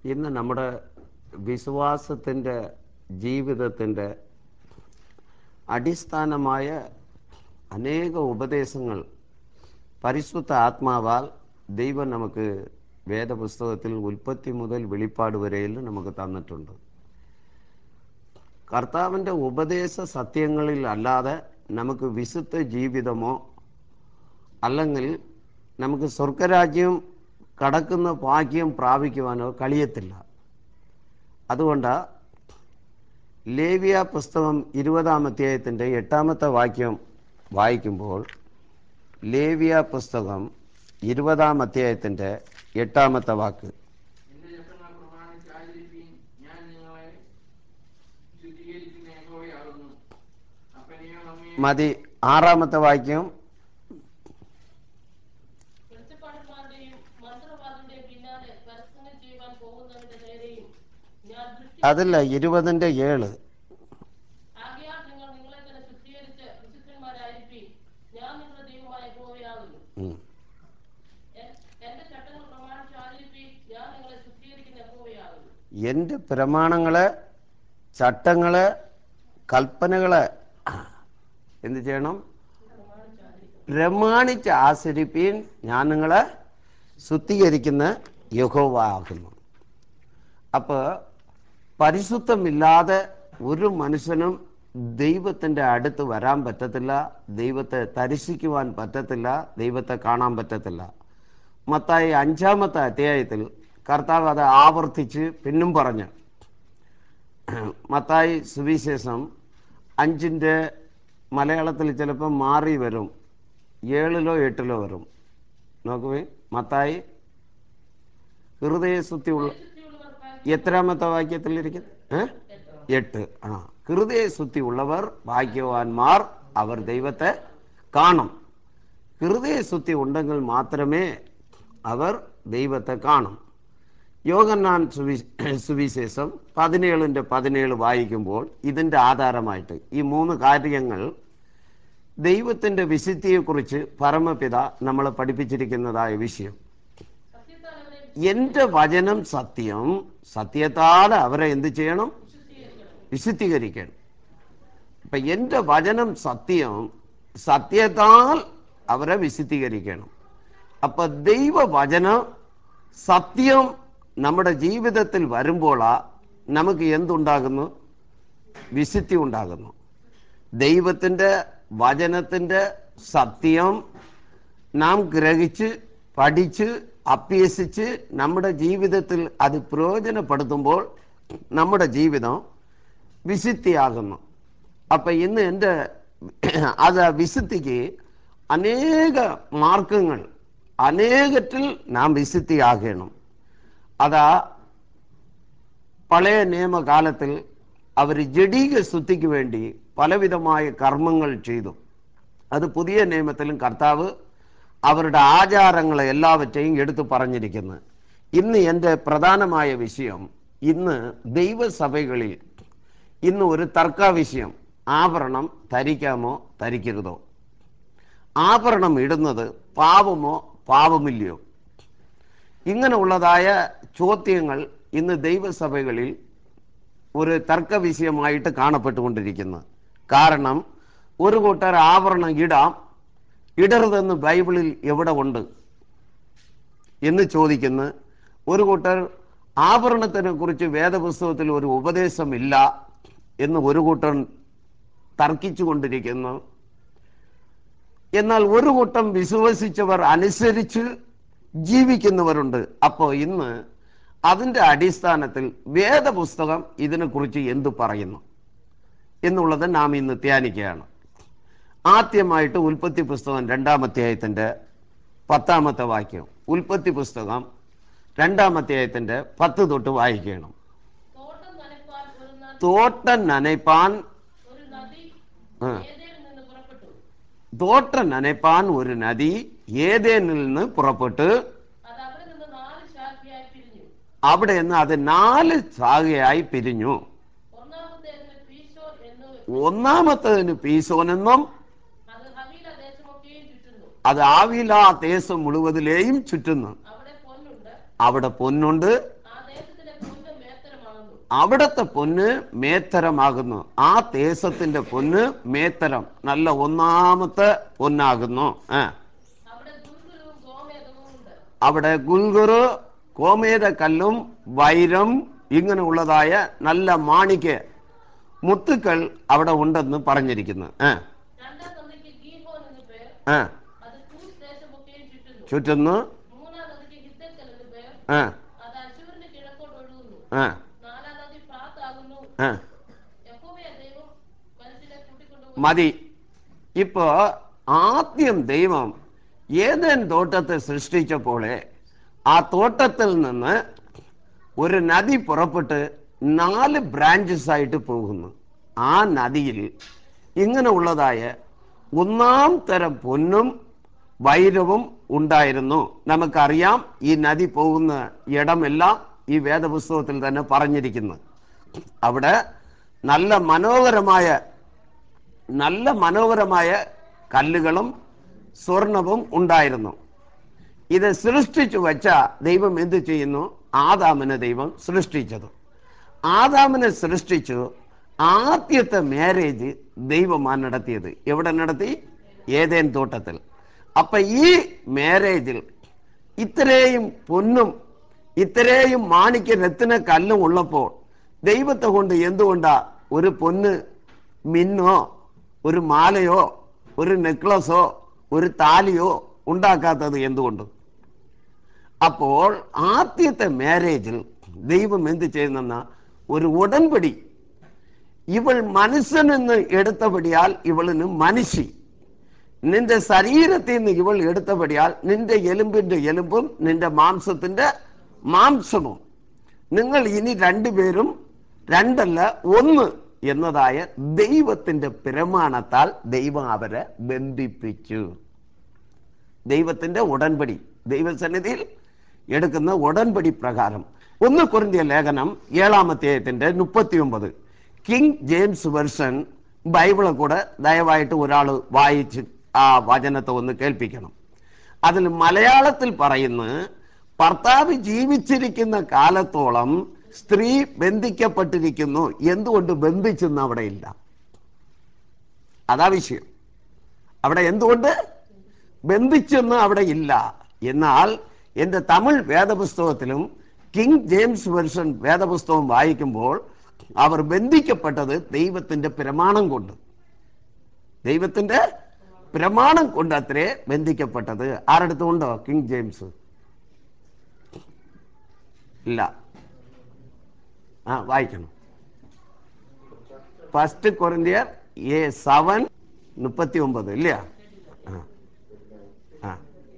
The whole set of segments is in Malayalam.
ഇന്ന് നമ്മുടെ വിശ്വാസത്തിൻ്റെ ജീവിതത്തിൻ്റെ അടിസ്ഥാനമായ അനേക ഉപദേശങ്ങൾ പരിശുദ്ധ ആത്മാവാൽ ദൈവം നമുക്ക് വേദപുസ്തകത്തിൽ ഉൽപ്പത്തി മുതൽ വെളിപ്പാട് വരെയിൽ നമുക്ക് തന്നിട്ടുണ്ട് കർത്താവിൻ്റെ ഉപദേശ സത്യങ്ങളിൽ അല്ലാതെ നമുക്ക് വിശുദ്ധ ജീവിതമോ അല്ലെങ്കിൽ നമുക്ക് സ്വർഗരാജ്യം കടക്കുന്ന ഭാഗ്യം പ്രാപിക്കുവാനോ കഴിയത്തില്ല അതുകൊണ്ട് ലേവിയ പുസ്തകം ഇരുപതാം അധ്യായത്തിൻ്റെ എട്ടാമത്തെ വാക്യം വായിക്കുമ്പോൾ ലേവിയ പുസ്തകം ഇരുപതാം അധ്യായത്തിൻ്റെ എട്ടാമത്തെ വാക്ക് എന്റെ ചട്ടങ്ങൾ പ്രമാണിച്ച് ആചരിപ്പീൻ ഞാൻ നിങ്ങളെ ശുദ്ധീകരിക്കുന്ന യഹോവയാകുന്നു അപ്പനെയോ അമ്മയോ മതി ആറാമത്തെ വാക്യം വെളിച്ചപ്പാടന്മാരുടെയും മന്ത്രവാദിയുടെയും പിന്നാലെ പരസ്യങ്ങൾ ചെയ്യുവാൻ പോകുന്നവരുടെ നേരെയും ഞാൻ ദൃഷ്ടി അതല്ല ഇരുപതിൻ്റെ ഏഴ് ആകയാൽ നിങ്ങൾ നിങ്ങളെ തന്നെ ശുദ്ധീകരിച്ച് വിശുദ്ധന്മാരായിരിക്കും ഞാൻ നിങ്ങളുടെ ദൈവമായ യഹോവയാകുന്നു ഉം. എൻ- എന്റെ ചട്ടങ്ങൾ പ്രമാണിച്ച് ആചരിപ്പീൻ ഞാൻ നിങ്ങളെ ശുദ്ധീകരിക്കുന്ന യഹോവയാകുന്നു എൻ്റെ പ്രമാണങ്ങളെ ചട്ടങ്ങളെ കൽപ്പനകളെ എന്ത് ചെയ്യണം പ്രമാണിച്ച് ആചരിപ്പീൻ ഞാൻ നിങ്ങളെ ശുദ്ധീകരിക്കുന്ന യഹോവാകുന്നു അപ്പോൾ പരിശുദ്ധമില്ലാതെ ഒരു മനുഷ്യനും ദൈവത്തിൻ്റെ അടുത്ത് വരാൻ പറ്റത്തില്ല ദൈവത്തെ ദർശിക്കുവാൻ പറ്റത്തില്ല ദൈവത്തെ കാണാൻ പറ്റത്തില്ല മത്തായി അഞ്ചാമത്തെ അധ്യായത്തിൽ കർത്താവ് അത് ആവർത്തിച്ച് പിന്നും പറഞ്ഞു മത്തായി സുവിശേഷം അഞ്ചിൻ്റെ മലയാളത്തിൽ ചിലപ്പോൾ മാറി വരും ഏഴിലോ എട്ടിലോ വരും നോക്കുവേ മത്തായി ഹൃദയശുദ്ധിയുള്ള ശുദ്ധിയുള്ളവർക്ക് എത്രാമത്തെ വാക്യത്തിലിരിക്കുന്നു ഏ? എട്ട് ആ ഹൃദയശുദ്ധി ഉള്ളവർ ഭാഗ്യവാന്മാർ അവർ ദൈവത്തെ കാണും ഹൃദയശുദ്ധി ഉണ്ടെങ്കിൽ മാത്രമേ അവർ ദൈവത്തെ കാണും യോഗന്നാൻ സുവി സുവിശേഷം പതിനേഴിൻ്റെ പതിനേഴ് വായിക്കുമ്പോൾ ഇതിൻ്റെ ആധാരമായിട്ട് ഈ മൂന്ന് കാര്യങ്ങൾ ദൈവത്തിൻ്റെ വിശുദ്ധിയെക്കുറിച്ച് പരമപിത നമ്മളെ പഠിപ്പിച്ചിരിക്കുന്നതായ വിഷയം സത്യത്താൽ അവരെ എൻ്റെ വചനം സത്യം സത്യത്താൽ അവരെ എന്ത് ചെയ്യണം വിശുദ്ധീകരിക്കണം ഇപ്പം എൻ്റെ വചനം സത്യം സത്യത്താൽ അവരെ വിശുദ്ധീകരിക്കണം അപ്പം ദൈവവചനം സത്യം നമ്മുടെ ജീവിതത്തിൽ വരുമ്പോഴാ നമുക്ക് എന്തുണ്ടാകുന്നു വിശുദ്ധി ഉണ്ടാകുന്നു ദൈവത്തിൻ്റെ വചനത്തിൻ്റെ സത്യം നാം ഗ്രഹിച്ച് പഠിച്ച് അഭ്യസിച്ച് നമ്മുടെ ജീവിതത്തിൽ അത് പ്രയോജനപ്പെടുത്തുമ്പോൾ നമ്മുടെ ജീവിതം വിശുദ്ധിയാകുന്നു അപ്പം ഇന്ന് എൻ്റെ അത് വിശുദ്ധിക്ക് അനേക മാർഗങ്ങൾ അനേകത്തിൽ നാം വിശുദ്ധിയാകണം അതാ പഴയ നിയമകാലത്തിൽ അവർ ജഡീക ശുദ്ധിക്ക് വേണ്ടി പലവിധമായ കർമ്മങ്ങൾ ചെയ്തു അത് പുതിയ നിയമത്തിലും കർത്താവ് അവരുടെ ആചാരങ്ങളെ എല്ലാവറ്റെയും എടുത്തു പറഞ്ഞിരിക്കുന്നു ഇന്ന് എൻ്റെ പ്രധാനമായ വിഷയം ഇന്ന് ദൈവസഭകളിൽ ഇന്ന് ഒരു തർക്ക വിഷയം ആഭരണം ധരിക്കാമോ ധരിക്കരുതോ ആഭരണം ഇടുന്നത് പാവമോ പാവമില്ലയോ ഇങ്ങനെയുള്ളതായ ചോദ്യങ്ങൾ ഇന്ന് ദൈവസഭകളിൽ ഒരു തർക്ക വിഷയമായിട്ട് കാണപ്പെട്ടുകൊണ്ടിരിക്കുന്നു കാരണം ഒരു കൂട്ടർ ആഭരണം ഇടാം ഇടരുതെന്ന് ബൈബിളിൽ എവിടെ ഉണ്ട് എന്ന് ചോദിക്കുന്നു ഒരു കൂട്ടർ ആഭരണത്തിനെ കുറിച്ച് വേദപുസ്തകത്തിൽ ഒരു ഉപദേശമില്ല എന്ന് ഒരു കൂട്ടൻ തർക്കിച്ചു കൊണ്ടിരിക്കുന്നു എന്നാൽ ഒരു കൂട്ടം വിശ്വസിച്ചവർ അനുസരിച്ച് ജീവിക്കുന്നവരുണ്ട് അപ്പോൾ ഇന്ന് അതിൻ്റെ അടിസ്ഥാനത്തിൽ വേദപുസ്തകം ഇതിനെക്കുറിച്ച് എന്തു പറയുന്നു എന്നുള്ളത് നാം ഇന്ന് ധ്യാനിക്കുകയാണ് ആദ്യമായിട്ട് ഉൽപ്പത്തി പുസ്തകം രണ്ടാമധ്യായത്തിൻ്റെ പത്താമത്തെ വാക്യം ഉൽപ്പത്തി പുസ്തകം രണ്ടാമധ്യായത്തിൻ്റെ പത്ത് തൊട്ട് വായിക്കണം തോട്ടം നനയ്ക്കുവാൻ ഒരു നദി തോട്ടം നനയ്പ്പാൻ ഒരു നദി ആ. ഏതേനിൽ നിന്ന് പുറപ്പെട്ടു തോട്ടം നനയ്പ്പാൻ ഒരു നദി ഏതേനിൽ നിന്ന് പുറപ്പെട്ട് അത് അവിടെ നിന്ന് നാല് ശാഖയായി പിരിഞ്ഞു അവിടെ നിന്ന് അത് നാല് ശാഖയായി പിരിഞ്ഞു ഒന്നാമത്തേതിന് പീശോൻ എന്ന് ഒന്നാമത്തതിന് പീസോനെന്നും അത് ഹവീല ദേശമൊക്കെയും ചുറ്റുന്നു അത് ആവില ദേശം മുഴുവതിലെയും ചുറ്റുന്നു അവിടെ പൊന്നുണ്ട് അവിടെ പൊന്നുണ്ട് ആ ദേശത്തിലെ അവിടുത്തെ പൊന്ന് മേത്തരമാകുന്നു ആ ദേശത്തിന്റെ പൊന്ന് മേത്തരം നല്ല ഒന്നാമത്തെ പൊന്നാകുന്നു ആ അവിടെ ഗുരുഗുരുവും ഗോമേതവും ഉണ്ട് അവിടെ ഗുൽഗുറു കോമേത കല്ലും വൈരം ഇങ്ങനെ ഉള്ളതായ നല്ല മാണിക്ക് മുത്തുക്കൾ അവിടെ ഉണ്ടെന്ന് പറഞ്ഞിരിക്കുന്നു ആ രണ്ടാം നദിക്ക് ഗീഹോൻ എന്ന് പേർ ആ അത് കൂസ് ദേശമൊക്കെയും ചുറ്റുന്നു ചുറ്റുന്നു മൂന്നാം നദിക്ക് ഹിദ്ദക്കൽ എന്ന് പേർ ആ അത് അശൂരിന് കിഴക്കോട്ട് ഒഴുകുന്നു ആ നാലാം നദി ഫ്രാത്താകുന്നു ആ യഹോവയെ ദൈവം മനുഷ്യനെ കൂട്ടിക്കൊണ്ടുപോയി മതി ഇപ്പോ ആദ്യം ദൈവം ഏതൻ തോട്ടത്തെ സൃഷ്ടിച്ചപ്പോൾ ആ തോട്ടത്തിൽ നിന്ന് ഒരു നദി പുറപ്പെട്ട് നാല് ബ്രാഞ്ചസ് ആയിട്ട് പോകുന്നു ആ നദിയിൽ ഇങ്ങനെ ഉള്ളതായ ഒന്നാം തരം പൊന്നും വൈരവും ഉണ്ടായിരുന്നു നമുക്കറിയാം ഈ നദി പോകുന്ന ഇടമെല്ലാം ഈ വേദപുസ്തകത്തിൽ തന്നെ പറഞ്ഞിരിക്കുന്നു അവിടെ നല്ല മനോഹരമായ നല്ല മനോഹരമായ കല്ലുകളും സ്വർണവും ഉണ്ടായിരുന്നു ഇത് സൃഷ്ടിച്ചു വച്ച ദൈവം എന്ത് ചെയ്യുന്നു ആദാമിനെ ദൈവം സൃഷ്ടിച്ചത് ആദാമിനെ സൃഷ്ടിച്ചു ആദ്യത്തെ മാരേജ് ദൈവമാണ് നടത്തിയത് എവിടെ നടത്തി ഏതേൻ തോട്ടത്തിൽ അപ്പൊ ഈ മാരേജിൽ ഇത്രയും പൊന്നും ഇത്രയും മാണിക്യ രത്തിന കല്ലും ഉള്ളപ്പോൾ ദൈവത്തെ കൊണ്ട് എന്തുകൊണ്ടാ ഒരു പൊന്ന് മിന്നോ ഒരു മാലയോ ഒരു നെക്ലസോ ഒരു താലിയോ ഉണ്ടാക്കാത്തത് എന്തുകൊണ്ട് അപ്പോൾ ആദ്യത്തെ മാരേജിൽ ദൈവം എന്ത് ചെയ്യുന്നെന്ന ഒരു ഉടമ്പടി ഇവൾ മനസ്സനെന്ന് എടുത്തപടിയാൽ ഇവളിന് മനുഷ്യ നിന്റെ ശരീരത്തിൽ നിന്ന് ഇവൾ എടുത്തപടിയാൽ നിന്റെ എലുമ്പിന്റെ എലുമ്പും നിന്റെ മാംസത്തിന്റെ മാംസവും നിങ്ങൾ ഇനി രണ്ടുപേരും രണ്ടല്ല ഒന്ന് എന്നതായ ദൈവത്തിന്റെ പ്രമാണത്താൽ ദൈവം അവരെ ബന്ധിപ്പിച്ചു ദൈവത്തിന്റെ ഉടൻപടി ദൈവസന്നിധിയിൽ എടുക്കുന്ന ഉടൻപടി പ്രകാരം ഒന്ന് കുറിന്തിയ ലേഖനം ഏഴാമധ്യായത്തിന്റെ മുപ്പത്തി ഒമ്പത് കിങ് ജെയിംസ് വെർഷൻ ബൈബിള് കൂടെ ദയവായിട്ട് ഒരാൾ വായിച്ച് ആ വചനത്തെ ഒന്ന് കേൾപ്പിക്കണം അതിൽ മലയാളത്തിൽ പറയുന്നു ഭർത്താവ് ജീവിച്ചിരിക്കുന്ന കാലത്തോളം സ്ത്രീ ബന്ധിക്കപ്പെട്ടിരിക്കുന്നു എന്തുകൊണ്ട് ബന്ധിച്ചെന്ന് അവിടെ ഇല്ല അതാ വിഷയം അവിടെ എന്തുകൊണ്ട് ബന്ധിച്ചെന്ന് അവിടെ ഇല്ല എന്നാൽ എൻ്റെ തമിഴ് വേദപുസ്തകത്തിലും കിങ് ജെയിംസ് വെർഷൻ വേദപുസ്തകം വായിക്കുമ്പോൾ അവർ ബന്ധിക്കപ്പെട്ടത് ദൈവത്തിന്റെ പ്രമാണം കൊണ്ട് ദൈവത്തിന്റെ പ്രമാണം കൊണ്ട് അത്രേ ബന്ധിക്കപ്പെട്ടത് ആരടുത്തുണ്ടോ കിങ് ജെയിംസ് ഇല്ല ആ വായിക്കണം ഫസ്റ്റ് കൊറിന്തിയർ എ സെവൻ മുപ്പത്തി ഒമ്പത് ഇല്ല ആ ആ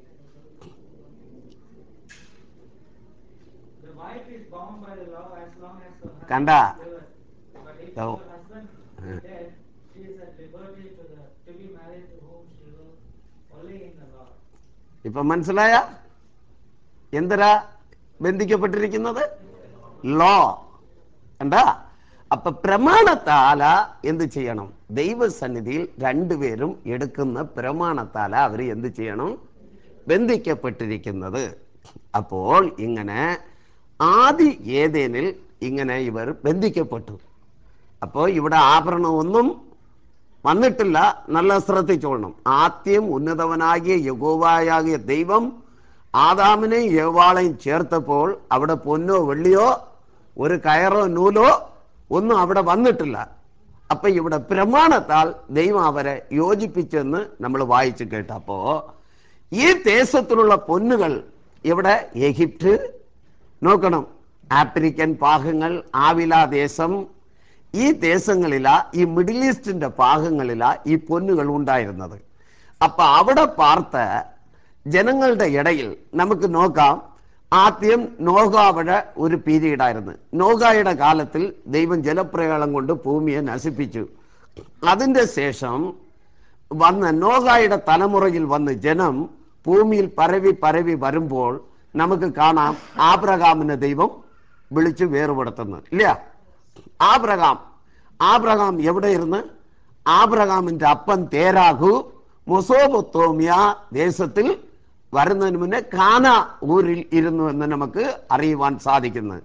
The wife is bound by the law as long as her husband കണ്ട liveth. But if Thou- her husband be dead, she is at liberty to the to be married to whom she will, only in the law. ഇപ്പൊ മനസ്സിലായ എന്തരാ ബന്ധിക്കപ്പെട്ടിരിക്കുന്നത് ലോ എന്താ അപ്പൊ പ്രമാണത്താല എന്ത് ചെയ്യണം ദൈവസന്നിധിയിൽ രണ്ടുപേരും എടുക്കുന്ന പ്രമാണത്താല അവർ എന്ത് ചെയ്യണം ബന്ധിക്കപ്പെട്ടിരിക്കുന്നത് അപ്പോൾ ഇങ്ങനെ ആദി ഏതേനിൽ ഇങ്ങനെ ഇവർ ബന്ധിക്കപ്പെട്ടു അപ്പോൾ ഇവിടെ ആഭരണം ഒന്നും വന്നിട്ടില്ല നല്ല ശ്രദ്ധിച്ചോളണം ആദ്യം ഉന്നതവനാകിയ യഗോവായാകിയ ദൈവം ആദാമിനെയും യവാളെയും ചേർത്തപ്പോൾ അവിടെ പൊന്നോ വെള്ളിയോ ഒരു കയറോ നൂലോ ഒന്നും അവിടെ വന്നിട്ടില്ല അപ്പൊ ഇവിടെ പ്രമാണത്താൽ ദൈവം അവരെ യോജിപ്പിച്ചെന്ന് നമ്മൾ വായിച്ചു കേട്ടപ്പോ ഈ ദേശത്തിലുള്ള പൊന്നുകൾ ഇവിടെ എഹിപ്റ്റ് നോക്കണം ആഫ്രിക്കൻ ഭാഗങ്ങൾ ആവില ദേശം ഈ ദേശങ്ങളിലാ ഈ മിഡിൽ ഈസ്റ്റിന്റെ ഭാഗങ്ങളിലാ ഈ പൊന്നുകൾ ഉണ്ടായിരുന്നത് അപ്പൊ അവിടെ പാർത്ത ജനങ്ങളുടെ ഇടയിൽ നമുക്ക് നോക്കാം ആദ്യം നോഗാവിടെ ഒരു പീരീഡ് ആയിരുന്നു നോഗായുടെ കാലത്തിൽ ദൈവം ജലപ്രയാളം കൊണ്ട് ഭൂമിയെ നശിപ്പിച്ചു അതിന്റെ ശേഷം വന്ന് നോഗായുടെ തലമുറയിൽ വന്ന് ജനം ഭൂമിയിൽ പരവി പരവി വരുമ്പോൾ നമുക്ക് കാണാം ആബ്രഹാമിനെ ദൈവം വിളിച്ച് വേർപെടുത്തുന്നു ഇല്ല ആബ്രഹാം ആബ്രഹാം എവിടെയിരുന്ന് ആബ്രഹാമിന്റെ അപ്പൻ തേരാഹു മൊസോബൊത്തോമിയ ദേശത്തിൽ വരുന്നതിന് മുന്നേ കാന ഊരിൽ ഇരുന്നു എന്ന് നമുക്ക് അറിയുവാൻ സാധിക്കുന്നു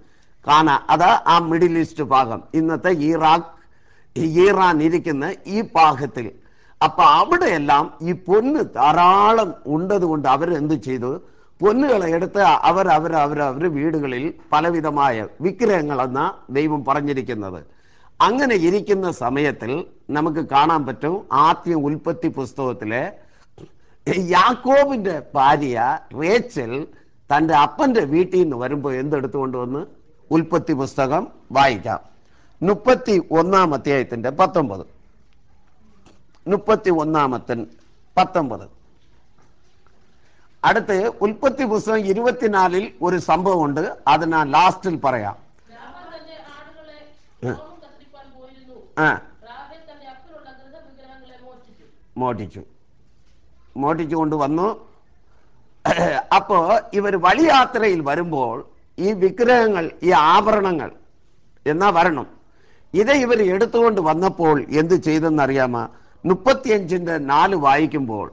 കാന അതാ ആ മിഡിൽ ഈസ്റ്റ് ഭാഗം ഇന്നത്തെ ഇറാഖ് ഈറാൻ ഇരിക്കുന്ന ഈ ഭാഗത്തിൽ അപ്പൊ അവിടെയെല്ലാം ഈ പൊന്ന് ധാരാളം ഉണ്ടത് കൊണ്ട് അവരെന്ത് ചെയ്തു പൊന്നുകളെ എടുത്ത് അവർ അവർ അവർ അവർ വീടുകളിൽ പലവിധമായ വിഗ്രഹങ്ങളെന്ന ദൈവം പറഞ്ഞിരിക്കുന്നത് അങ്ങനെ ഇരിക്കുന്ന സമയത്തിൽ നമുക്ക് കാണാൻ പറ്റും ആദ്യം ഉൽപ്പത്തി പുസ്തകത്തിലെ യാക്കോബിന്റെ ഭാര്യ റേച്ചൽ തന്റെ അപ്പന്റെ വീട്ടിൽ നിന്ന് വരുമ്പോൾ എന്തെടുത്തുകൊണ്ട് വന്ന് ഉൽപ്പത്തി പുസ്തകം വായിക്കാം മുപ്പത്തി ഒന്നാം അധ്യായത്തിന്റെ പത്തൊമ്പത് മുപ്പത്തി ഒന്നാമത്തെ പത്തൊമ്പത് അടുത്ത് ഉൽപ്പത്തി പുസ്തകം ഇരുപത്തിനാലിൽ ഒരു സംഭവമുണ്ട് അത് ഞാൻ ലാസ്റ്റിൽ പറയാം ലാബാൻ തന്റെ ആടുകളെ രോമം കത്തിരിപ്പാൻ പോയിരുന്നു ആ റാഹേൽ തന്റെ അപ്പനുള്ള ഗൃഹവിഗ്രഹങ്ങളെ മോഷ്ടിച്ചു മോട്ടിച്ചു മോട്ടിച്ചു കൊണ്ടുവന്നു അപ്പോ ഇവർ വഴിയാത്രയിൽ വരുമ്പോൾ ഈ വിഗ്രഹങ്ങൾ ഈ ആഭരണങ്ങൾ എന്നാ വരണം ഇത് ഇവർ എടുത്തുകൊണ്ട് വന്നപ്പോൾ എന്ത് ചെയ്തെന്നറിയാമോ മുപ്പത്തിയഞ്ചിന്റെ നാല് വായിക്കുമ്പോൾ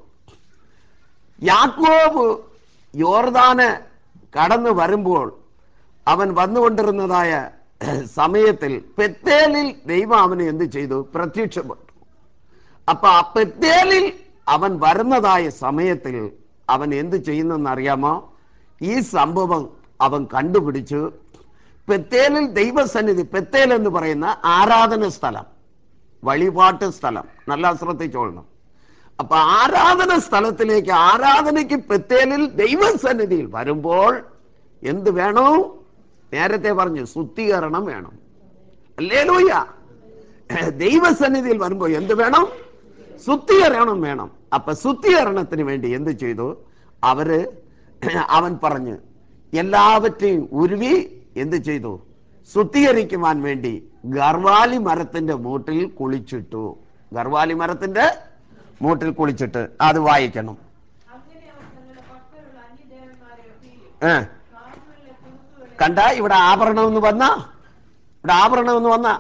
യാക്കോബ് യോർദാന് കടന്നു വരുമ്പോൾ അവൻ വന്നുകൊണ്ടിരുന്നതായ സമയത്തിൽ പെത്തേലിൽ ദൈവം അവന് എന്ത് ചെയ്തു പ്രത്യക്ഷപ്പെട്ടു അപ്പൊ ആ പെത്തേലിൽ അവൻ വരുന്നതായ സമയത്തിൽ അവൻ എന്ത് ചെയ്യുന്നെന്ന് അറിയാമോ ഈ സംഭവം അവൻ കണ്ടുപിടിച്ചു പെത്തേലിൽ ദൈവസന്നിധി പെത്തേൽ എന്ന് പറയുന്ന ആരാധന സ്ഥലം വഴിപാട്ട് സ്ഥലം നല്ല ശ്രദ്ധിച്ചോളണം അപ്പൊ ആരാധന സ്ഥലത്തിലേക്ക് ആരാധനയ്ക്ക് പെത്തേലിൽ ദൈവസന്നിധിയിൽ വരുമ്പോൾ എന്ത് വേണോ നേരത്തെ പറഞ്ഞു ശുദ്ധീകരണം വേണം അല്ലേ ലൂയ്യ ദൈവസന്നിധിയിൽ വരുമ്പോൾ എന്ത് വേണം ശുദ്ധീകരണം വേണം അപ്പൊ ശുദ്ധീകരണത്തിന് വേണ്ടി എന്ത് ചെയ്തു അവര് അവൻ പറഞ്ഞു എല്ലാവற்றைയും ഉരുവി എന്ത് ചെയ്തു ശുദ്ധീകരിക്കുവാൻ വേണ്ടി ഗർവാലി മരത്തിന്റെ മൂട്ടിൽ കുളിച്ചിട്ടു ഗർവാലി മരത്തിന്റെ മൂട്ടിൽ കുളിച്ചിട്ട് അത് വായിക്കണം അങ്ങനെ അവർ തങ്ങളുടെ പക്കലുള്ള അന്യദേവന്മാരെ ഒക്കെയും ഏ കാടുകളിലെ കുറുക്കുകളെ കണ്ട ഇവിടെ ആഭരണം എന്ന് വന്ന ഇവിടെ ആഭരണം എന്ന് വന്ന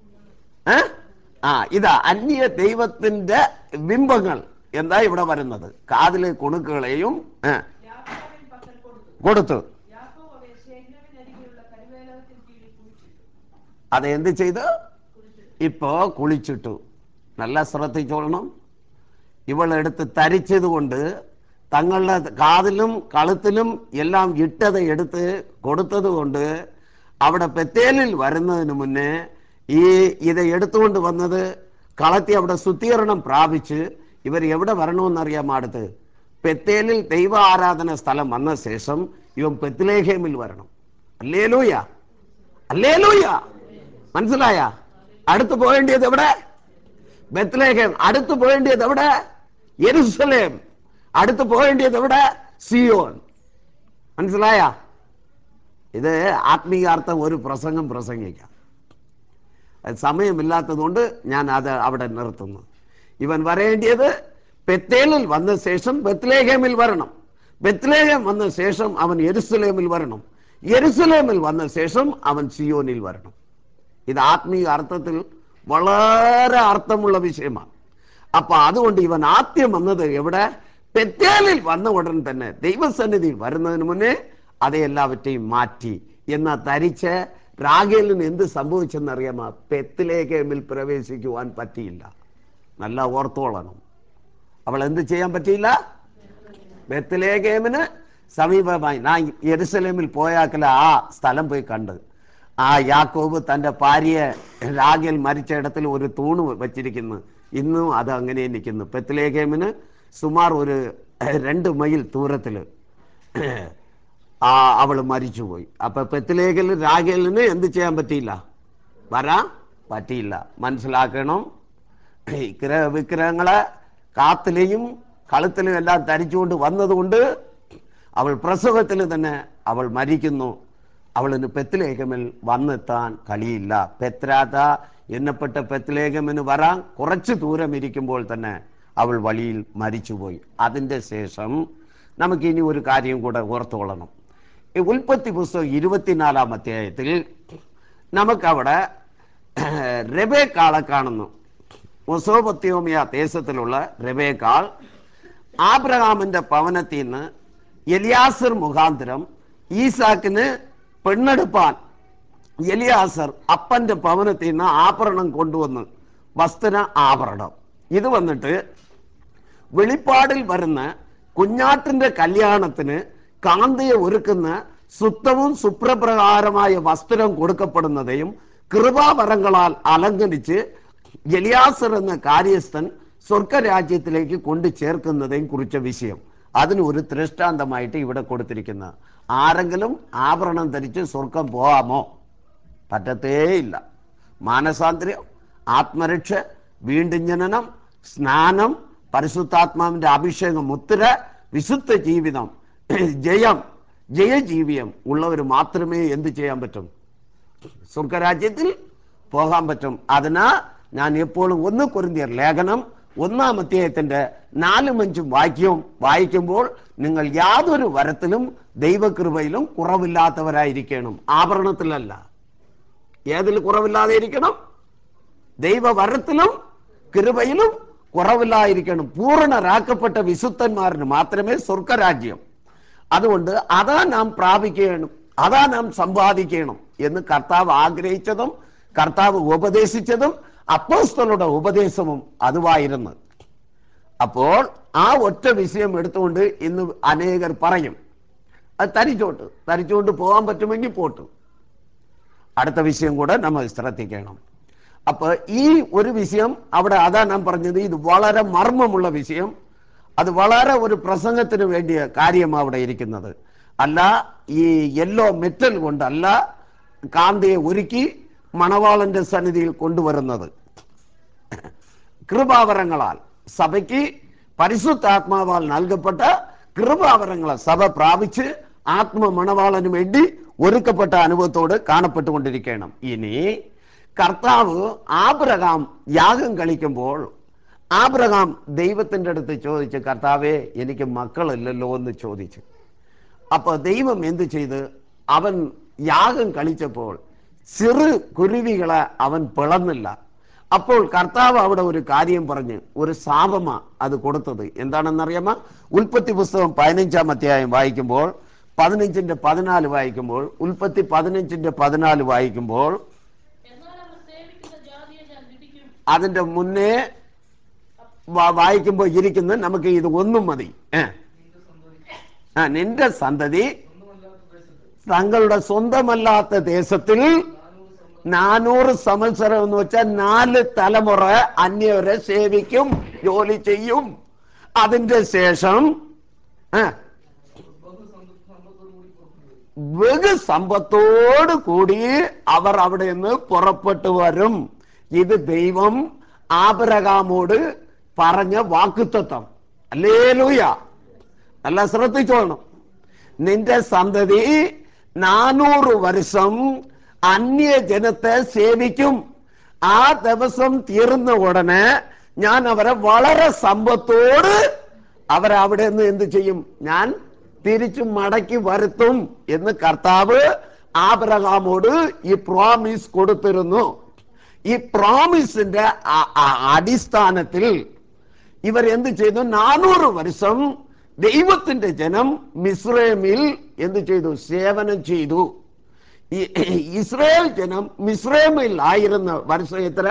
ഏ ആ ഇതാ അന്യ ദൈവത്തിന്റെ ബിംബങ്ങൾ എന്താ ഇവിടെ വരുന്നത് കാതിലെ കുണുക്കുകളെയും ഏ, യാക്കോബിൻ പക്കൽ കൊടുത്തു കൊടുത്തു യാക്കോബ് അവയെ ശേഖരവിനരികെയുള്ള കരുവേലകത്തിന് കീഴിൽ കുഴിച്ചിട്ടു അത് എന്ത് ചെയ്തു ഇപ്പോ കുളിച്ചിട്ടു നല്ല ശ്രദ്ധിച്ചോളണം ഇവളെടുത്ത് തരിച്ചത് കൊണ്ട് തങ്ങളുടെ കാതിലും കഴുത്തിലും എല്ലാം ഇട്ടത് എടുത്ത് കൊടുത്തത് കൊണ്ട് അവിടെ പെത്തേലിൽ വരുന്നതിന് മുന്നേ ഈ ഇത് എടുത്തുകൊണ്ട് വന്നത് കളത്തി അവിടെ ശുദ്ധീകരണം പ്രാപിച്ച് ഇവർ എവിടെ വരണമെന്നറിയാം അടുത്ത് പെത്തേലിൽ ദൈവ ആരാധന സ്ഥലം വന്ന ശേഷം ഇവൻ പെത്തിലേഖേമിൽ വരണം അല്ലേലൂയ അല്ലേലൂയ മനസ്സിലായ അടുത്ത് പോകേണ്ടിയത് എവിടെ ബത്ലേഹം അടുത്ത് പോകേണ്ടിയത് എവിടെ യെരുസലേം അടുത്ത് പോകേണ്ടിയത് എവിടെ സിയോൻ മനസ്സിലായ ഇത് ആത്മീയാർത്ഥം ഒരു പ്രസംഗം പ്രസംഗിക്കാം അത് സമയമില്ലാത്തതുകൊണ്ട് ഞാൻ അത് അവിടെ നിർത്തുന്നു ഇവൻ വരേണ്ടിയത് പെത്തേലിൽ വന്ന ശേഷം ബത്ലേഹേമിൽ വരണം ബത്ലേഹം വന്ന ശേഷം അവൻ യെരുസലേമിൽ വരണം യെരുസലേമിൽ വന്ന ശേഷം അവൻ സിയോനിൽ വരണം ഇത് ആത്മീയ അർത്ഥത്തിൽ വളരെ അർത്ഥമുള്ള വിഷയമാണ് അപ്പൊ അതുകൊണ്ട് ഇവൻ ആദ്യം വന്നത് എവിടെ പെത്തേലിൽ വന്ന ഉടൻ തന്നെ ദൈവസന്നിധിയിൽ വരുന്നതിന് മുന്നേ അത് എല്ലാവറ്റെയും മാറ്റി എന്നാ ധരിച്ച് രാഗേലിന് എന്ത് സംഭവിച്ചെന്നറിയാമോ പെത്തിലേക്കേമിൽ പ്രവേശിക്കുവാൻ പറ്റിയില്ല നല്ല ഓർത്തോളണം അവൾ എന്ത് ചെയ്യാൻ പറ്റിയില്ല ബെത്തലേഖേമിന് സമീപമായി ഞാൻ യെരുസലേമിൽ പോയാക്കല ആ സ്ഥലം പോയി കണ്ട് ആ യാക്കോബ് തന്റെ ഭാര്യയെ രാഗേൽ മരിച്ച ഇടത്തിൽ ഒരു തൂണ് വെച്ചിരിക്കുന്നു ഇന്നും അത് അങ്ങനെ നിൽക്കുന്നു ബെത്തലേഖേമിന് സുമാർ ഒരു രണ്ട് മൈൽ ദൂരത്തിൽ ആ അവൾ മരിച്ചുപോയി അപ്പൊ പെത്തിലേഖൽ രാഗേലിന് എന്ത് ചെയ്യാൻ പറ്റിയില്ല വരാൻ പറ്റിയില്ല മനസ്സിലാക്കണം വിഗ്രഹ വിഗ്രഹങ്ങളെ കാത്തിലെയും കളുത്തിലും എല്ലാം ധരിച്ചുകൊണ്ട് വന്നതുകൊണ്ട് അവൾ പ്രസവത്തിൽ തന്നെ അവൾ മരിക്കുന്നു അവളിന് പെത്തിലേഖമിൽ വന്നെത്താൻ കഴിയില്ല പെത്രാത എണ്ണപ്പെട്ട പെത്തിലേഖമിന് വരാൻ കുറച്ച് ദൂരം ഇരിക്കുമ്പോൾ തന്നെ അവൾ വഴിയിൽ മരിച്ചുപോയി അതിൻ്റെ ശേഷം നമുക്ക് ഇനി ഒരു കാര്യം കൂടെ ഓർത്തോളണം ഈ ഉൽപ്പത്തി പുസ്തകം ഇരുപത്തിനാലാം അധ്യായത്തിൽ നമുക്കവിടെ റെബേക്കാളെ കാണുന്നു മൊസോപത്യോമിയ ദേശത്തിലുള്ള റെബേക്കാൾ ആബ്രഹാമിന്റെ ഭവനത്തിൽ നിന്ന് എലിയാസർ മുഖാന്തരം ഈസാക്കിന് പെണ്ണെടുപ്പാൻ എലിയാസർ അപ്പന്റെ ഭവനത്തിൽ നിന്ന് ആഭരണം കൊണ്ടുവന്ന് വസ്ത്ര ആഭരണം ഇത് വന്നിട്ട് വെളിപ്പാടിൽ വരുന്ന കുഞ്ഞാട്ടിന്റെ കല്യാണത്തിന് കാന്തയെ ഒരുക്കുന്ന സുത്തവും സുപ്രപ്രകാരമായ വസ്ത്രം കൊടുക്കപ്പെടുന്നതെയും കൃപാവരങ്ങളാൽ അലങ്കരിച്ച് എലിയാസർ എന്ന കാര്യസ്ഥൻ സ്വർഗരാജ്യത്തിലേക്ക് കൊണ്ടു ചേർക്കുന്നതെയും കുറിച്ച വിഷയം അതിന് ഒരു ദൃഷ്ടാന്തമായിട്ട് ഇവിടെ കൊടുത്തിരിക്കുന്ന ആരെങ്കിലും ആഭരണം ധരിച്ച് സ്വർഗം പോകാമോ പറ്റത്തേയില്ല മാനസാന്തരം ആത്മരക്ഷ വീണ്ടും ജനനം സ്നാനം പരിശുദ്ധാത്മാവിന്റെ അഭിഷേകം മുത്തിര വിശുദ്ധ ജീവിതം ജയം ജയജീവിയം ഉള്ളവർ മാത്രമേ എന്ത് ചെയ്യാൻ പറ്റും സ്വർഗരാജ്യത്തിൽ പോകാൻ പറ്റും അതിന് ഞാൻ എപ്പോഴും ഒന്ന് കുരുന്തിയർ ലേഖനം ഒന്നാം അധ്യായത്തിന്റെ നാലും അഞ്ചും വാക്യവും വായിക്കുമ്പോൾ നിങ്ങൾ യാതൊരു വരത്തിലും ദൈവകൃപയിലും കുറവില്ലാത്തവരായിരിക്കണം ആഭരണത്തിലല്ല ഏതിൽ കുറവില്ലാതെ ഇരിക്കണം ദൈവവരത്തിലും കൃപയിലും കുറവില്ലായിരിക്കണം പൂർണ്ണരാക്കപ്പെട്ട വിശുദ്ധന്മാരിന് മാത്രമേ സ്വർഗരാജ്യം അതുകൊണ്ട് അതാ നാം പ്രാപിക്കണം അതാ നാം സമ്പാദിക്കണം എന്ന് കർത്താവ് ആഗ്രഹിച്ചതും കർത്താവ് ഉപദേശിച്ചതും അപ്പോസ്തലയുടെ ഉപദേശവും അതുവായിരുന്നു അപ്പോൾ ആ ഒറ്റ വിഷയം എടുത്തുകൊണ്ട് ഇന്ന് അനേകർ പറയും അത് തരിച്ചോട്ട് തരിച്ചുകൊണ്ട് പോകാൻ പറ്റുമെങ്കിൽ പോട്ടു അടുത്ത വിഷയം കൂടെ നമ്മൾ ശ്രദ്ധിക്കണം അപ്പൊ ഈ ഒരു വിഷയം അവിടെ അതാ നാം പറഞ്ഞത് ഇത് വളരെ മർമ്മമുള്ള വിഷയം അത് വളരെ ഒരു പ്രസംഗത്തിന് വേണ്ടിയ കാര്യം അവിടെ ഇരിക്കുന്നത് അല്ല ഈ യെല്ലോ മെറ്റൽ കൊണ്ടല്ല കാന്തയെ ഒരുക്കി മണവാളന്റെ സന്നിധിയിൽ കൊണ്ടുവരുന്നത് കൃപാവരങ്ങളാൽ സഭയ്ക്ക് പരിശുദ്ധാത്മാവാൽ നൽകപ്പെട്ട കൃപാവരങ്ങളെ സഭ പ്രാപിച്ച് ആത്മ മണവാളന് വേണ്ടി ഒരുക്കപ്പെട്ട അനുഭവത്തോട് കാണപ്പെട്ടുകൊണ്ടിരിക്കണം ഇനി കർത്താവ് ആബ്രഹാം യാഗം കളിക്കുമ്പോൾ ആബ്രഹാം ദൈവത്തിന്റെ അടുത്ത് ചോദിച്ചു കർത്താവേ എനിക്ക് മക്കളില്ലല്ലോ എന്ന് ചോദിച്ചു അപ്പൊ ദൈവം എന്ത് ചെയ്ത് അവൻ യാഗം കളിച്ചപ്പോൾ ചെറു കുരുവികളെ അവൻ പിളന്നില്ല അപ്പോൾ കർത്താവ് അവിടെ ഒരു കാര്യം പറഞ്ഞ് ഒരു ശാപമാ അത് കൊടുത്തത് എന്താണെന്നറിയാമോ ഉൽപ്പത്തി പുസ്തകം പതിനഞ്ചാം അധ്യായം വായിക്കുമ്പോൾ പതിനഞ്ചിന്റെ പതിനാല് വായിക്കുമ്പോൾ ഉൽപ്പത്തി പതിനഞ്ചിന്റെ പതിനാല് വായിക്കുമ്പോൾ എന്നാൽ അവർ സേവിക്കുന്ന ജാതിയെ ഞാൻ വിധിക്കും അതിന്റെ മുന്നേ വാ- വായിക്കുമ്പോൾ ഇരിക്കുന്ന നമുക്ക് ഇത് ഒന്നും മതി ഏ. ആ നിന്റെ സന്തതി തങ്ങളുടെ സ്വന്തമല്ലാത്ത ദേശത്തിൽ നാനൂറ് സംവത്സരം എന്ന് വെച്ചാൽ നാല് തലമുറ അന്യവരെ സേവിക്കും ജോലി ചെയ്യും അതിന്റെ ശേഷം ആ, വെகு സമ്പത്തോട് കൂടി അവർ അവിടെ നിന്ന് പുറപ്പെട്ടു വരും ഇത് ദൈവം ആബരകാമോട് പറഞ്ഞ വാക്കുത്തത്വം അല്ലേലൂയ നല്ല ശ്രദ്ധിച്ചോണം നിന്റെ സന്തതി നാനൂറ് വർഷം അന്യജനത്തെ സേവിക്കും ആ ദിവസം തീർന്ന ഉടനെ ഞാൻ അവരെ വളരെ സമ്പത്തോട് അവരെ അവിടെ നിന്ന് എന്ത് ചെയ്യും ഞാൻ തിരിച്ചു മടക്കി വരുത്തും എന്ന് കർത്താവ് ആബ്രഹാമോട് ഈ പ്രോമിസ് കൊടുത്തിരുന്നു ഈ പ്രോമിസിന്റെ അ- അ- അടിസ്ഥാനത്തിൽ ഇവർ എന്ത് ചെയ്തു നാനൂറ് വർഷം ദൈവത്തിന്റെ ജനം മിസ്രൈമിൽ എന്ത് ചെയ്തു സേവനം ചെയ്തു ഈ ഇസ്രായേൽ ജനം മിസ്രൈമിൽ ആയിരുന്ന വർഷം എത്ര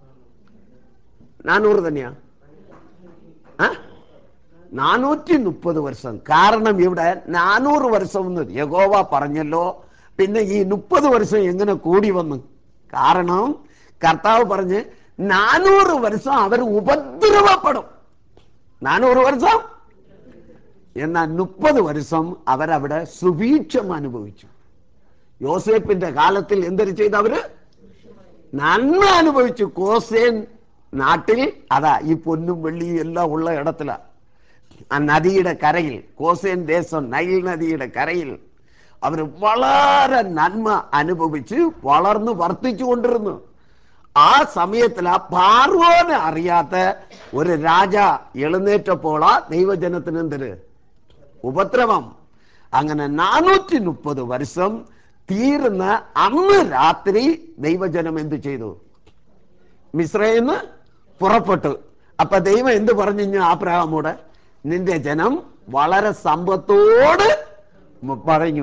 നാനൂറ് തന്നെയാ ആ? നാനൂറ്റി മുപ്പത് വർഷം കാരണം ഇവിടെ നാനൂറ് വർഷം എന്ന് യഗോവ പറഞ്ഞല്ലോ പിന്നെ ഈ മുപ്പത് വർഷം എങ്ങനെ കൂടി വന്നു കാരണം കർത്താവ് പറഞ്ഞ് നാനൂറ് വർഷം അവർ ഉപദ്രവപ്പെടും നാനൂറ് വർഷം എന്നാൽ മുപ്പത് വർഷം അവരവിടെ സുഭീക്ഷം അനുഭവിച്ചു യോസേപ്പിന്റെ കാലത്തിൽ എന്തൊരു ചെയ്തു അവര് നന്മ അനുഭവിച്ചു കോസേൻ നാട്ടിൽ അതാ ഈ പൊന്നും വെള്ളിയും എല്ലാം ഉള്ള ഇടത്തില ആ നദിയുടെ കരയിൽ കോസേൻ ദേശം നൈൽ നദിയുടെ കരയിൽ അവർ വളരെ നന്മ അനുഭവിച്ച് വളർന്നു വർദ്ധിച്ചു കൊണ്ടിരുന്നു ആ സമയത്തിൽ ആ പാർവോനെ അറിയാത്ത ഒരു രാജ എഴുന്നേറ്റപ്പോൾ ആ ദൈവജനത്തിന് എന്തൊരു ഉപദ്രവം അങ്ങനെ നാനൂറ്റി മുപ്പത് വർഷം തീരുന്ന അന്ന് രാത്രി ദൈവജനം എന്ത് ചെയ്തു മിശ്രയിന്ന് പുറപ്പെട്ടു അപ്പൊ ദൈവം എന്ത് പറഞ്ഞു ഇഞ്ഞു ആബ്രഹാമോട് നിന്റെ ജനം വളരെ സമ്പത്തോട് മ- പറഞ്ഞു വരും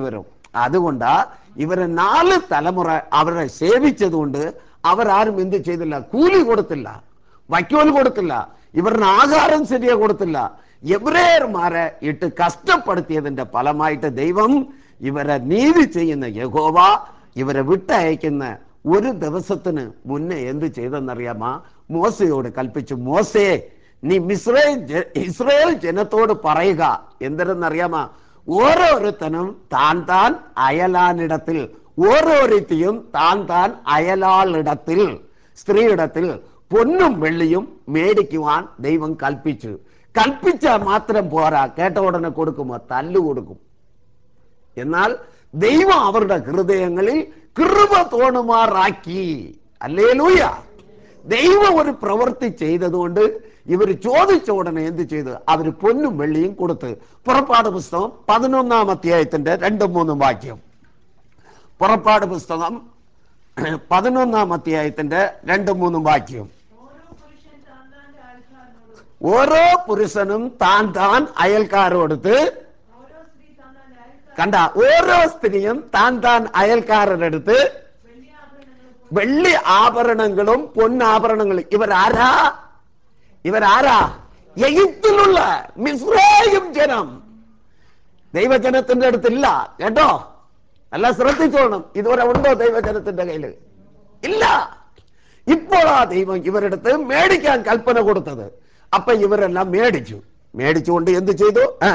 അതുകൊണ്ട് ഇവരെ നാല് തലമുറ അവരെ സേവിച്ചതുകൊണ്ട് അവരാരും എന്ത് ചെയ്തില്ല കൂലി കൊടുത്തില്ല വൈക്കോൽ കൊടുത്തില്ല ഇവരുടെ ആഹാരം ശരിയാ കൊടുത്തില്ല എബ്രേയർമാരെ ഇട്ട് കഷ്ടപ്പെടുത്തിയതിന്റെ ഫലമായിട്ട് ദൈവം ഇവരെ നീതി ചെയ്യുന്ന യഹോവ ഇവരെ വിട്ടയക്കുന്ന ഒരു ദിവസത്തിന് മുന്നേ എന്ത് ചെയ്തെന്നറിയാമോ മോശയോട് കൽപ്പിച്ചു മോശയെ നീ മിസ്രൈൽ ജ- ഇസ്രായേൽ ജനത്തോട് പറയുക എന്തെന്നറിയാമോ ഓരോരുത്തനും താൻ താൻ അയലാനിടത്തിൽ ഓരോരുത്തിയും താൻ താൻ അയലാളിടത്തിൽ സ്ത്രീയിടത്തിൽ പൊന്നും വെള്ളിയും മേടിക്കുവാൻ ദൈവം കൽപ്പിച്ചു കൽപ്പിച്ചാൽ മാത്രം പോരാ കേട്ട ഉടനെ കൊടുക്കുമോ തല്ലു കൊടുക്കും എന്നാൽ ദൈവം അവരുടെ ഹൃദയങ്ങളിൽ കൃപ തോണുമാറാക്കി അല്ലേലൂയ ദൈവം ഒരു പ്രവൃത്തി ചെയ്തതുകൊണ്ട് ഇവർ ചോദിച്ച ഉടനെ എന്ത് ചെയ്തു അവർ പൊന്നും വെള്ളിയും കൊടുത്ത് പുറപ്പാട് പുസ്തകം പതിനൊന്നാം അധ്യായത്തിന്റെ രണ്ടും മൂന്നും വാക്യം പുറപ്പാട് പുസ്തകം പതിനൊന്നാം അധ്യായത്തിന്റെ രണ്ടും മൂന്നും വാക്യം ഓരോ പുരുഷൻ താൻ താന്റെ ആൾക്കാരനോടും ഓരോ പുരുഷനും താൻ താൻ അയൽക്കാരോടുത്ത് ഓരോ സ്ത്രീ താൻ താന്റെ ആൾക്കാർ കണ്ട ഓരോ സ്ത്രീയും താൻ താൻ അയൽക്കാരുടെ അടുത്ത് വെള്ളിയാഭരണങ്ങളും വെള്ളി ആഭരണങ്ങളും പൊന്നാഭരണങ്ങളും ഇവരാരാ ഇവരാരാ എഴുത്തിലുള്ള മിസ്രൈം ജനം ദൈവജനത്തിന്റെ അടുത്തില്ല കേട്ടോ നല്ല ശ്രദ്ധിച്ചോണം ഇതുവരെ ഉണ്ടോ ദൈവജനത്തിന്റെ കയ്യില് ഇല്ല ഇപ്പോഴാ ദൈവം ഇവരുടെ അടുത്ത് മേടിക്കാൻ കൽപ്പന കൊടുത്തത് അപ്പൊ ഇവരെല്ലാം മേടിച്ചു മേടിച്ചുകൊണ്ട് എന്ത് ചെയ്തു ആ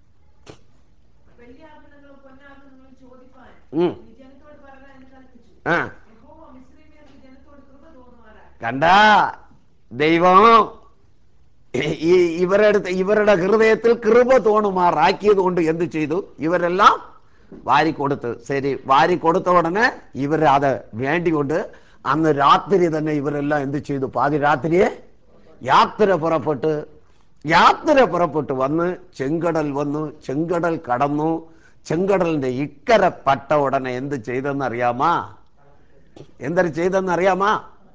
വെള്ളിയാഭരണങ്ങളും പൊന്നാഭരണങ്ങളും ചോദിപ്പാൻ ഉം. നീ ജനത്തോട് പറയാൻ എന്ന് കൽപ്പിച്ചു ആ യഹോവ മിസ്രൈമ്യർക്ക് ജനത്തോട് കൃപ തോന്നുമാറാക്കി കണ്ട ദൈവം ഈ ഇവരുടെ അടുത്ത് ഇവരുടെ ഹൃദയത്തിൽ കൃപ തോണുമാറാക്കിയത് കൊണ്ട് എന്ത് ചെയ്തു ഇവരെല്ലാം വാരി കൊടുത്ത് ശരി വാരി കൊടുത്ത ഉടനെ ഇവർ അത് വേണ്ടിക്കൊണ്ട് അന്ന് രാത്രി തന്നെ ഇവരെല്ലാം എന്ത് ചെയ്തു പാതി രാത്രിയെ യാത്ര പുറപ്പെട്ട് യാത്ര പുറപ്പെട്ട് വന്ന് ചെങ്കടൽ വന്നു ചെങ്കടൽ കടന്നു ചെങ്കടലിന്റെ ഇക്കര പട്ട ഉടനെ എന്ത് ചെയ്തെന്നറിയാമാ എന്തൊരു ചെയ്തെന്നറിയാമാ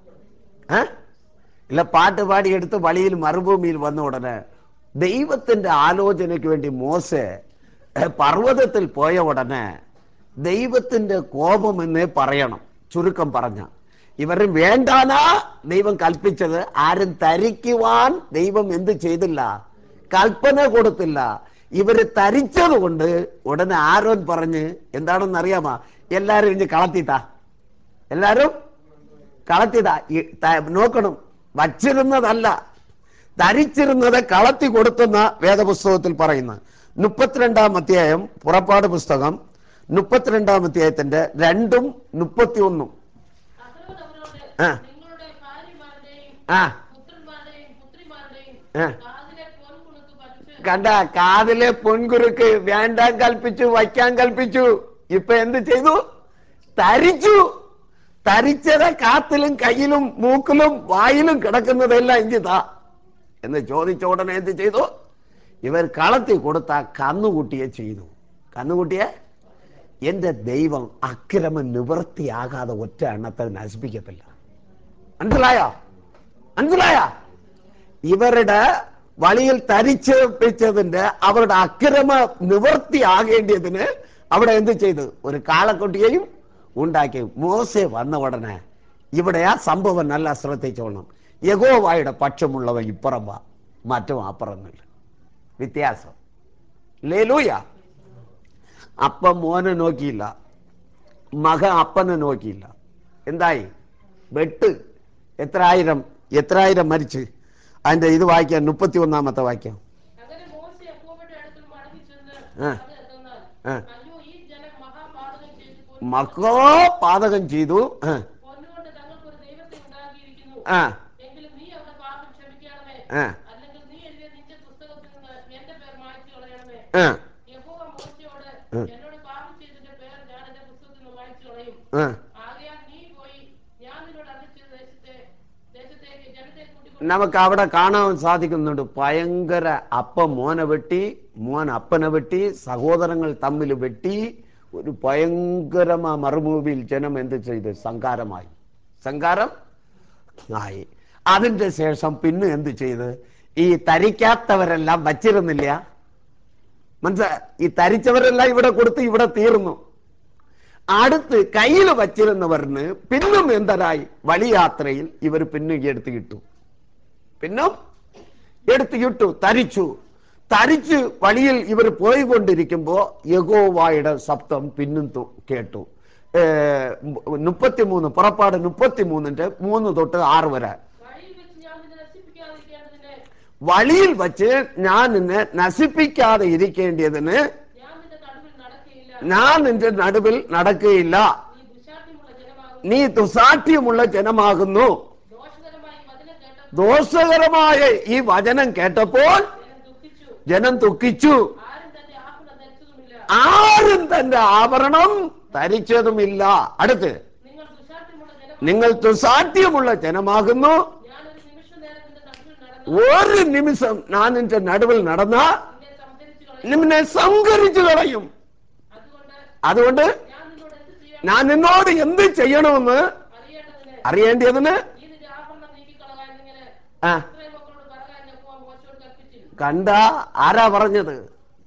ഏ? ഇല്ല പാട്ട് പാടിയെടുത്ത് വഴിയിൽ മറുഭൂമിയിൽ വന്ന ഉടനെ ദൈവത്തിന്റെ ആലോചനയ്ക്ക് വേണ്ടി മോശ പർവ്വതത്തിൽ പോയ ഉടനെ ദൈവത്തിന്റെ കോപം എന്നേ പറയണം ചുരുക്കം പറഞ്ഞ ഇവർ വേണ്ടാനാ ദൈവം കൽപ്പിച്ചത് ആരും തരിക്കുവാൻ ദൈവം എന്ത് ചെയ്തില്ല കൽപ്പന കൊടുത്തില്ല ഇവര് തരിച്ചത് കൊണ്ട് ഉടനെ ആരോൻ പറഞ്ഞ് എന്താണെന്ന് അറിയാമോ എല്ലാരും ഇഞ്ഞ് കളത്തിത്താ എല്ലാരും കളത്തിതാ ഈ- ത- നോക്കണം വച്ചിരുന്നതല്ല ധരിച്ചിരുന്നത് കളത്തി കൊടുത്തെന്ന വേദപുസ്തകത്തിൽ പറയുന്നു മുപ്പത്തിരണ്ടാം അധ്യായം പുറപ്പാട് പുസ്തകം മുപ്പത്തിരണ്ടാം അധ്യായത്തിന്റെ രണ്ടും മുപ്പത്തിയൊന്നും അഹരോൻ അവരോട് ആ. നിങ്ങളുടെ ഭാര്യമാരുടെയും ആ പുത്രന്മാരുടെയും പുത്രിമാരുടെയും ആ. കാതിലെ പൊൻകുണുക്ക് പറിച്ച് കണ്ട കാതിലെ പൊൻകുരുക്ക് വേണ്ടാൻ കൽപ്പിച്ചു വയ്ക്കാൻ കൽപ്പിച്ചു ഇപ്പൊ എന്ത് ചെയ്തു തരിച്ചു തരിച്ചത് കാത്തിലും കയ്യിലും മൂക്കിലും വായിലും കിടക്കുന്നതെല്ലാം ഇഞ്ചിതാ എന്ന് ചോദിച്ച ഉടനെ എന്ത് ചെയ്തു ഇവർ കളത്തി കൊടുത്ത കന്നുകുട്ടിയെ ചെയ്തു കന്നുകുട്ടിയെ എന്റെ ദൈവം അക്രമം നിവൃത്തിയാകാതെ ഒറ്റ എണ്ണത്തെ നശിപ്പിക്കത്തില്ല മനസ്സിലായോ മനസ്സിലായോ ഇവരുടെ വഴിയിൽ തരിച്ചേൽപ്പിച്ചതിന്റെ അവരുടെ അക്രമ നിവൃത്തിയാകേണ്ടതിന് അവിടെ എന്ത് ചെയ്തു ഒരു കാളക്കുട്ടിയെയും ഉണ്ടാക്കി മോശെ വന്ന ഉടനെ ഇവിടെ ആ സംഭവം നല്ല ശ്രദ്ധിച്ചോണം യഗോവായുടെ പക്ഷമുള്ളവ ഇപ്പുറം വാ മറ്റും അപ്പുറമില്ല വ്യത്യാസം ലേലൂയ അപ്പം മോനെ നോക്കിയില്ല മക അപ്പനെ നോക്കിയില്ല എന്തായി വെട്ട് എത്ര ആയിരം എത്ര ആയിരം മരിച്ച് അതിന്റെ ഇത് വായിക്കാം മുപ്പത്തി ഒന്നാമത്തെ വാക്യം അങ്ങനെ മോശ യഹോവയുടെ അടുക്കൽ മടങ്ങി ചെന്ന് ആ. അത് എന്തെന്നാൽ ആ. അയ്യോ ഈ ജനം മഹാപാതകം ചെയ്തു പൊന്നു- മക്കോ പാതകം ചെയ്തു ആ, പൊന്നുകൊണ്ട് തങ്ങൾക്കൊരു ദൈവത്തെ ഉണ്ടാക്കിയിരിക്കുന്നു ആ, എങ്കിലും നീ അവരുടെ പാപം ക്ഷമിക്കണമേ ആ, അല്ലെങ്കിൽ നീ എഴുതിയ നിന്റെ പുസ്തകത്തിൽ നിന്ന് എന്റെ പേർ മായ്ച്ചു കളയണമേ ആ, യഹോവ മോശയോട് എന്നോട് പാപം ചെയ്തതിന്റെ പേർ ഞാൻ എന്റെ പുസ്തകത്തിൽ നിന്ന് മായ്ച്ചു കളയും ആ. ആകയാൽ നീ പോയി ഞാൻ നിന്നോട് അറിയിച്ച ദേശത്തെ ദേശത്തേക്ക് ജനത്തെ കൂട്ടിക്കൊണ്ട് നമുക്ക് അവിടെ കാണാൻ സാധിക്കുന്നുണ്ട് ഭയങ്കര അപ്പം മോനെ വെട്ടി മോൻ അപ്പനെ വെട്ടി സഹോദരങ്ങൾ തമ്മിൽ വെട്ടി ഒരു ഭയങ്കരമാ മറുഭൂമിയിൽ ജനം എന്ത് ചെയ്ത് സങ്കാരമായി സങ്കാരം ആയി അതിന്റെ ശേഷം പിന്നെ എന്ത് ചെയ്ത് ഈ തരിക്കാത്തവരെല്ലാം വച്ചിരുന്നില്ല മനസ്സിലാ ഈ തരിച്ചവരെല്ലാം ഇവിടെ കൊടുത്ത് ഇവിടെ തീർന്നു അടുത്ത് കയ്യിൽ വച്ചിരുന്നവരിന് പിന്നും എന്തരായി വഴിയാത്രയിൽ ഇവർ പിന്നും എടുത്ത് കിട്ടു പിന്നും എടുത്ത് കിട്ടു തരിച്ചു തരിച്ച് വഴിയിൽ ഇവർ പോയിക്കൊണ്ടിരിക്കുമ്പോ യഗോവായുടെ ശബ്ദം പിന്നും തു- കേട്ടു മുപ്പത്തിമൂന്ന് പുറപ്പാട് മുപ്പത്തിമൂന്നിന്റെ മൂന്ന് തൊട്ട് ആറ് വരെ വഴിയിൽ വെച്ച് ഞാൻ നിന്നെ നശിപ്പിക്കാതിരിക്കേണ്ടതിന് വഴിയിൽ വച്ച് ഞാൻ നിന്നെ നശിപ്പിക്കാതെ ഇരിക്കേണ്ടതിന് ഞാൻ നിന്റെ നടുവിൽ നടക്കുകയില്ല ഞാൻ നിന്റെ നടുവിൽ നടക്കുകയില്ല നീ ദുശാഠ്യമുള്ള ജനമാകുന്നു നീ ദുസാഠ്യമുള്ള ജനമാകുന്നു ദോഷകരമായി വചനം കേട്ടപ്പോൾ ദോഷകരമായ ഈ വചനം കേട്ടപ്പോൾ ജനം ദുഃഖിച്ചു ജനം ദുഃഖിച്ചു ആരും തന്റെ ആപ്പിള ധരിച്ചതുമില്ല ആരും തന്റെ ആഭരണം ധരിച്ചതുമില്ല അടുത്ത് നിങ്ങൾ ദുശാഠ്യമുള്ള ജനം നിങ്ങൾ ദുസാഠ്യമുള്ള ജനമാകുന്നു ഞാനൊരു നിമിഷ നേരം നിന്റെ നടുവിൽ നടന്നു ഒരു നിമിഷം ഞാൻ നിന്റെ നടുവിൽ നടന്ന നിന്നെ സംഹരിച്ചു കളയും നിന്നെ സംകരിച്ചു കളയും അതുകൊണ്ട് അതുകൊണ്ട് ഞാൻ നിന്നോട് എന്ത് ചെയ്യണം ഞാൻ നിന്നോട് എന്ത് ചെയ്യണമെന്ന് അറിയേണ്ടതിന് അറിയേണ്ടതിന് ഈ നിന്റെ ആഭരണം നീക്കിക്കളകാൻ എന്നിങ്ങനെ ആ ഇസ്രായേൽ മക്കളോട് പറയാൻ യഹോവ മോശയോട് കൽപ്പിച്ചിരുന്നു കണ്ട ആരാ പറഞ്ഞത്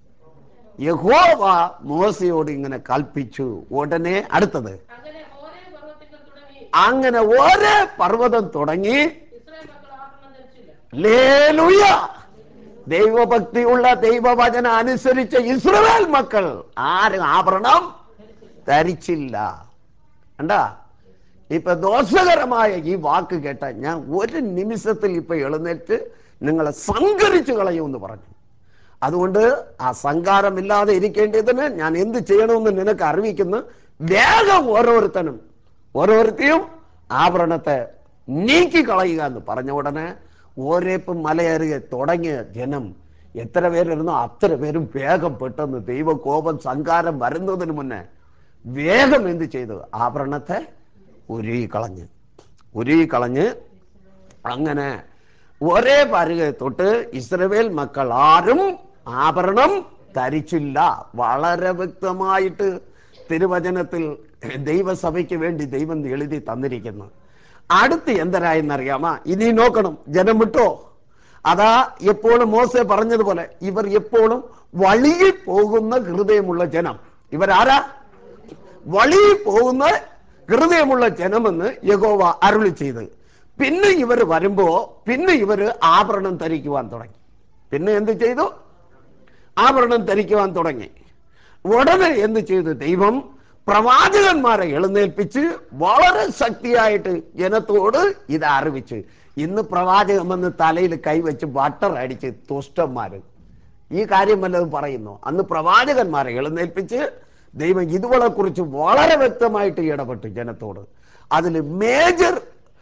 യഹോവ മോശയോട് ഇങ്ങനെ കൽപ്പിച്ചു ഉടനെ അടുത്തത് അങ്ങനെ ഓരേ പർവ്വത്തിങ്കൽ തുടങ്ങി അങ്ങനെ ഒരേ പർവ്വതം തുടങ്ങി ഇസ്രായേൽ മക്കൾ ആഭരണം ധരിച്ചില്ല ലേലുയ ദൈവഭക്തിയുള്ള ദൈവവചന അനുസരിച്ച ഇസ്രവേൽ മക്കൾ ആരും ആഭരണം ധരിച്ചില്ല കണ്ടാ ഇപ്പൊ ദോഷകരമായ ഈ വാക്ക് കേട്ട ഞാൻ ഒരു നിമിഷത്തിൽ ഇപ്പൊ എഴുന്നേറ്റ് നിങ്ങളെ സംകരിച്ചു കളയുമെന്ന് പറഞ്ഞു അതുകൊണ്ട് ആ സംകാരമില്ലാതെ ഇരിക്കേണ്ടതിന് ഞാൻ എന്ത് ചെയ്യണമെന്ന് നിനക്ക് അറിയിക്കുന്നു വേഗം ഓരോരുത്തനും ഓരോരുത്തരും ആഭരണത്തെ നീക്കി കളയുക എന്ന് പറഞ്ഞ ഉടനെ ഓരേപ്പം മലയേറുക തുടങ്ങിയ ജനം എത്ര പേരിരുന്നോ അത്ര പേരും വേഗം പെട്ടെന്ന് ദൈവകോപം സംകാരം വരുന്നതിന് മുന്നേ വേഗം എന്ത് ചെയ്തു ആഭരണത്തെ ഉരുകി കളഞ്ഞ് ഉരുകി കളഞ്ഞ് അങ്ങനെ ഒരേ പരുക തൊട്ട് ഇസ്രവേൽ മക്കൾ ആരും ആഭരണം ധരിച്ചില്ല വളരെ വ്യക്തമായിട്ട് തിരുവചനത്തിൽ ദൈവസഭയ്ക്ക് വേണ്ടി ദൈവം എഴുതി തന്നിരിക്കുന്നു അടുത്ത് എന്തരായെന്നറിയാമോ ഇനി നോക്കണം ജനം വിട്ടോ അതാ എപ്പോഴും മോശെ പറഞ്ഞതുപോലെ ഇവർ എപ്പോഴും വഴിയിൽ പോകുന്ന ഹൃദയമുള്ള ജനം ഇവരാരാ വഴിയിൽ പോകുന്ന ഹൃദയമുള്ള ജനമെന്ന് യഗോവ അരുളി ചെയ്ത് പിന്നെ ഇവർ വരുമ്പോ പിന്നെ ഇവര് ആഭരണം ധരിക്കുവാൻ തുടങ്ങി പിന്നെ എന്ത് ചെയ്തു ആഭരണം ധരിക്കുവാൻ തുടങ്ങി ഉടനെ എന്ത് ചെയ്തു ദൈവം പ്രവാചകന്മാരെ എഴുന്നേൽപ്പിച്ച് വളരെ ശക്തിയായിട്ട് ജനത്തോട് ഇത് അറിവിച്ച് ഇന്ന് പ്രവാചകൻ വന്ന് തലയിൽ കൈവച്ച് ബട്ടർ അടിച്ച് തുഷ്ടന്മാര് ഈ കാര്യം വല്ലതും പറയുന്നു അന്ന് പ്രവാചകന്മാരെ എഴുന്നേൽപ്പിച്ച് ദൈവം ഇതുവളെ കുറിച്ച് വളരെ വ്യക്തമായിട്ട് ഇടപെട്ടു ജനത്തോട് അതിൽ മേജർ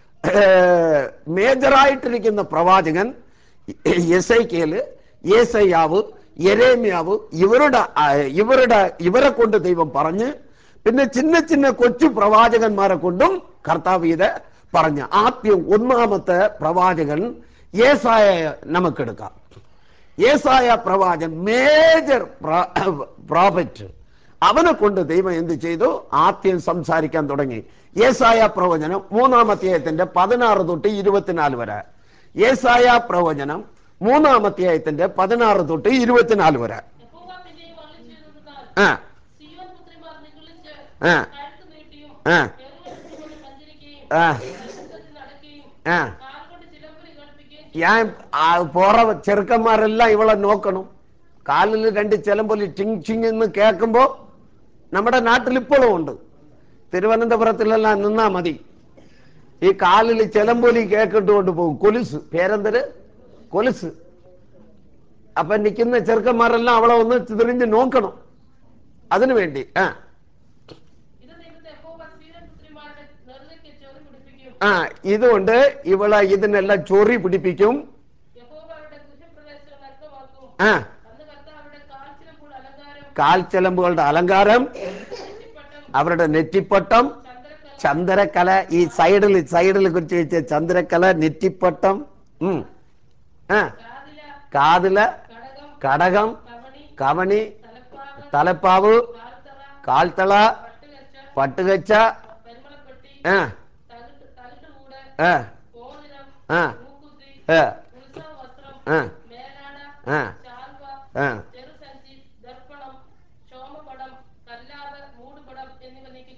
മേജറായിട്ടിരിക്കുന്ന പ്രവാചകൻ എസൈക്കേല് ഏസയ്യാവ് യെരേമ്യാവ് ഇവരുടെ ആ, ഇവരുടെ ഇവരെ കൊണ്ട് ദൈവം പറഞ്ഞ് പിന്നെ ചിന്ന ചിന്ന കൊച്ചു പ്രവാചകന്മാരെ കൊണ്ടും കർത്താവ് ഇത് പറഞ്ഞ് ആദ്യം ഒന്നാമത്തെ പ്രവാചകൻ ഏസായ നമുക്കെടുക്കാം ഏസായ പ്രവാചൻ മേജർ പ്രോഫറ്റ് അവനെ കൊണ്ട് ദൈവം എന്ത് ചെയ്തു ആദ്യം സംസാരിക്കാൻ തുടങ്ങി ഏസായ പ്രവചനം മൂന്നാം അധ്യായത്തിന്റെ പതിനാറ് തൊട്ട് ഇരുപത്തിനാല് വരെ ഏസായ പ്രവചനം മൂന്നാം അധ്യായത്തിന്റെ പതിനാറ് തൊട്ട് ഇരുപത്തിനാല് വരെ യഹോവ പിന്നെയും അരുളിച്ചെയ്തതെന്നാൽ, ആ സീയോൻ പുത്രിമാർ നിഗളിച്ച് ആ കഴുത്ത് നീട്ടിയും ആ നെറുകെടുത്തുകൊണ്ട് സഞ്ചരിക്കുകയും ആ കഴുത്തത്തിൽ നടക്കുകയും ആ കാൽകൊണ്ട് ചിലമ്പലി കേൾപ്പിക്കുകയും ഞാൻ ആ പുറ ചെറുക്കന്മാരെല്ലാം ഇവളെ നോക്കണം കാലിൽ രണ്ട് ചിലമ്പൊലി ടിങ് ടിങ് എന്ന് കേൾക്കുമ്പോ നമ്മുടെ നാട്ടിൽ ഇപ്പോഴും ഉണ്ട് തിരുവനന്തപുരത്തിലെല്ലാം നിന്നാ മതി ഈ കാലിൽ ചിലമ്പൊലി കേക്കിട്ടുകൊണ്ട് പോകും കൊലുസ് പേരെന്തര് കൊലുസ് അപ്പൊ നിൽക്കുന്ന ചെറുക്കന്മാരെല്ലാം അവളെ ഒന്ന് തിരിഞ്ഞ് നോക്കണം അതിനു വേണ്ടി ആ ഇത് നിമിത്തം യഹോവ സീയോൻ പുത്രിമാരുടെ നെറുകയ്ക്ക് ചെറു പിടിപ്പിക്കും ആ ഇതുകൊണ്ട് ഇവളെ ഇതിനെല്ലാം ചൊറി പിടിപ്പിക്കും യഹോവ അവരുടെ ഗൃഹപ്രദേശങ്ങൾ നഗ്നമാക്കും ആ അന്ന് കർത്താവ് അവരുടെ കാൽച്ചിലമ്പോൾ അലങ്കാരം കാൽച്ചെലമ്പുകളുടെ അലങ്കാരം നെറ്റിപ്പട്ടം അവരുടെ നെറ്റിപ്പട്ടം ചന്ദ്രക്കല ചന്ദ്രക്കല ഈ സൈഡിൽ സൈഡിൽ കുറിച്ച് വെച്ച ചന്ദ്രക്കല നെറ്റിപ്പട്ടം ഉം. ആ കാതില കാതില് കടകം കടകം കവണി കവണി തലപ്പാവ് തലപ്പാവ് കാൽത്തറ കാൽത്തള പട്ടുകച്ച പട്ടുകച്ച പരിമളപ്പെട്ടി ആ തകിട്ട് തകിട്ടുകൂട് ആ മോതിരം ആ മൂക്കുത്തി ആ ഉത്സവ വസ്ത്രം ആ മേലാട ആ ശാൽവ ആ ചെറുസഞ്ചി ദർപ്പണം ശോമപടം കല്ലാവ് മൂടുപടം എന്നിവ നീക്കി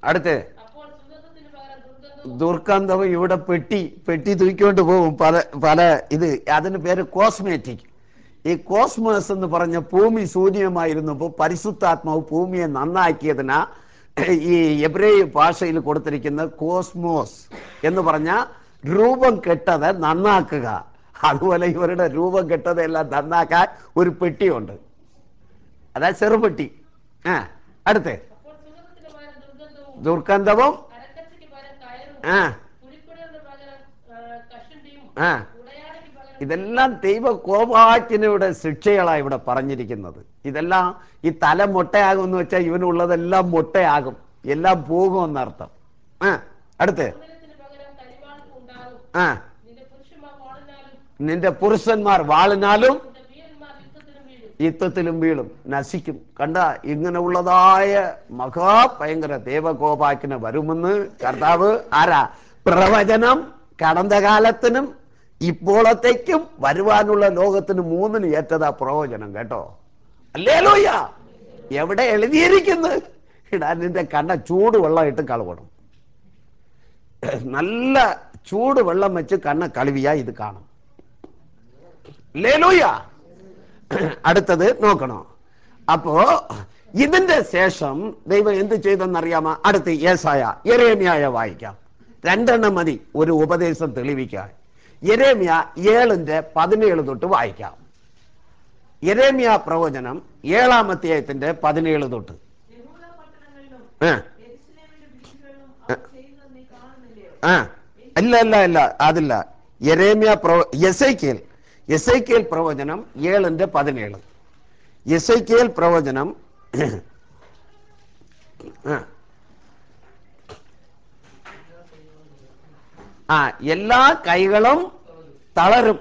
അടുത്ത് അപ്പോൾ സുഗന്ധത്തിന് പകരം ദുർഗന്ധവും ദുർഗന്ധവും ഇവിടെ പെട്ടി പെട്ടി തൂക്കിക്കൊണ്ട് പോകും പല പല ഇത് അതിന് പേര് കോസ്മേറ്റിക് ഈ കോസ്മോസ് എന്ന് പറഞ്ഞ ഭൂമി ശൂന്യമായിരുന്നപ്പോൾ പരിശുദ്ധാത്മാവ് ഭൂമിയെ നന്നാക്കിയതിനാ ഈ എബ്രേയ ഭാഷയിൽ കൊടുത്തിരിക്കുന്ന കോസ്മോസ് എന്ന് പറഞ്ഞ രൂപം കെട്ടത് നന്നാക്കുക അതുപോലെ ഇവരുടെ രൂപം കെട്ടതെല്ലാം നന്നാക്കാൻ ഒരു പെട്ടിയുണ്ട് അതാ ചെറുപെട്ടി ആ അടുത്ത് അപ്പോൾ സുഗന്ധത്തിന് പകരം ദുർഗന്ധവും ദുർഗന്ധവും അരക്കച്ചയ്ക്ക് പകരം കയറും ആ പുലിക്കുടലിന് പകരം ആ, കഷണ്ടിയും ആ ഉടയാടയ്ക്ക് പകരം ഇതെല്ലാം ദൈവ കോപാക്കിനയുടെ ശിക്ഷകളാണ് ഇവിടെ പറഞ്ഞിരിക്കുന്നത് ഇതെല്ലാം ഈ തല മുട്ടയാകും എന്ന് വെച്ചാൽ ഇവനുള്ളതെല്ലാം മുട്ടയാകും എല്ലാം പോകും എന്നർത്ഥം ആ അടുത്ത് സൗന്ദര്യത്തിന് പകരം കരിവാൾ ഉണ്ടാകും ആ നിന്റെ പുരുഷന്മാർ വാളിനാലും നിന്റെ പുരുഷന്മാർ വാളിനാലും നിന്റെ വീരന്മാർ യുദ്ധത്തിനും വീഴും യുദ്ധത്തിലും വീഴും നശിക്കും കണ്ട ഇങ്ങനെയുള്ളതായ മഹാഭയങ്കര ദേവകോപാക്കിന് വരുമെന്ന് കർത്താവ് ആരാ പ്രവചനം കടந்த കാലത്തിനും ഇപ്പോഴത്തേക്കും വരുവാനുള്ള ലോകത്തിന് മൂന്നിന് ഏറ്റതാ പ്രവചനം കേട്ടോ അല്ലേ ലോയ്യ എവിടെ എഴുതിയിരിക്കുന്നു ഇടാ നിന്റെ കണ്ണ ചൂടുവെള്ളം ഇട്ട് കളവണം നല്ല ചൂട് വെള്ളം വെച്ച് കണ്ണ കழுവിയാ ഇത് കാണും ലേലൂയ അടുത്തത് നോക്കണോ അപ്പോ ഇതിന്റെ ശേഷം ദൈവം എന്ത് ചെയ്തെന്നറിയാമോ അടുത്ത് യേസായ യെരേമിയായ വായിക്കാം രണ്ടെണ്ണം മതി ഒരു ഉപദേശം തെളിവിക്കാൻ യെരേമിയ ഏഴിന്റെ പതിനേഴ് തൊട്ട് വായിക്കാം യെരേമിയ പ്രവചനം ഏഴാം അധ്യായത്തിന്റെ പതിനേഴ് തൊട്ട് യഹൂദ പട്ടണങ്ങളിലും ആ യെരൂശലേമിന്റെ വീഥികളിലും അവർ ചെയ്യുന്നത് നീ കാണുന്നില്ലയോ ആ അല്ല അല്ല അല്ല അതില്ല യെരേമിയ പ്രവ യെസൈക്കേൽ യെസൈക്കേൽ പ്രവചനം ഏഴിന്റെ പതിനേഴ് യെസൈക്കേൽ പ്രവചനം ആ. ആ എല്ലാ കൈകളും തളരും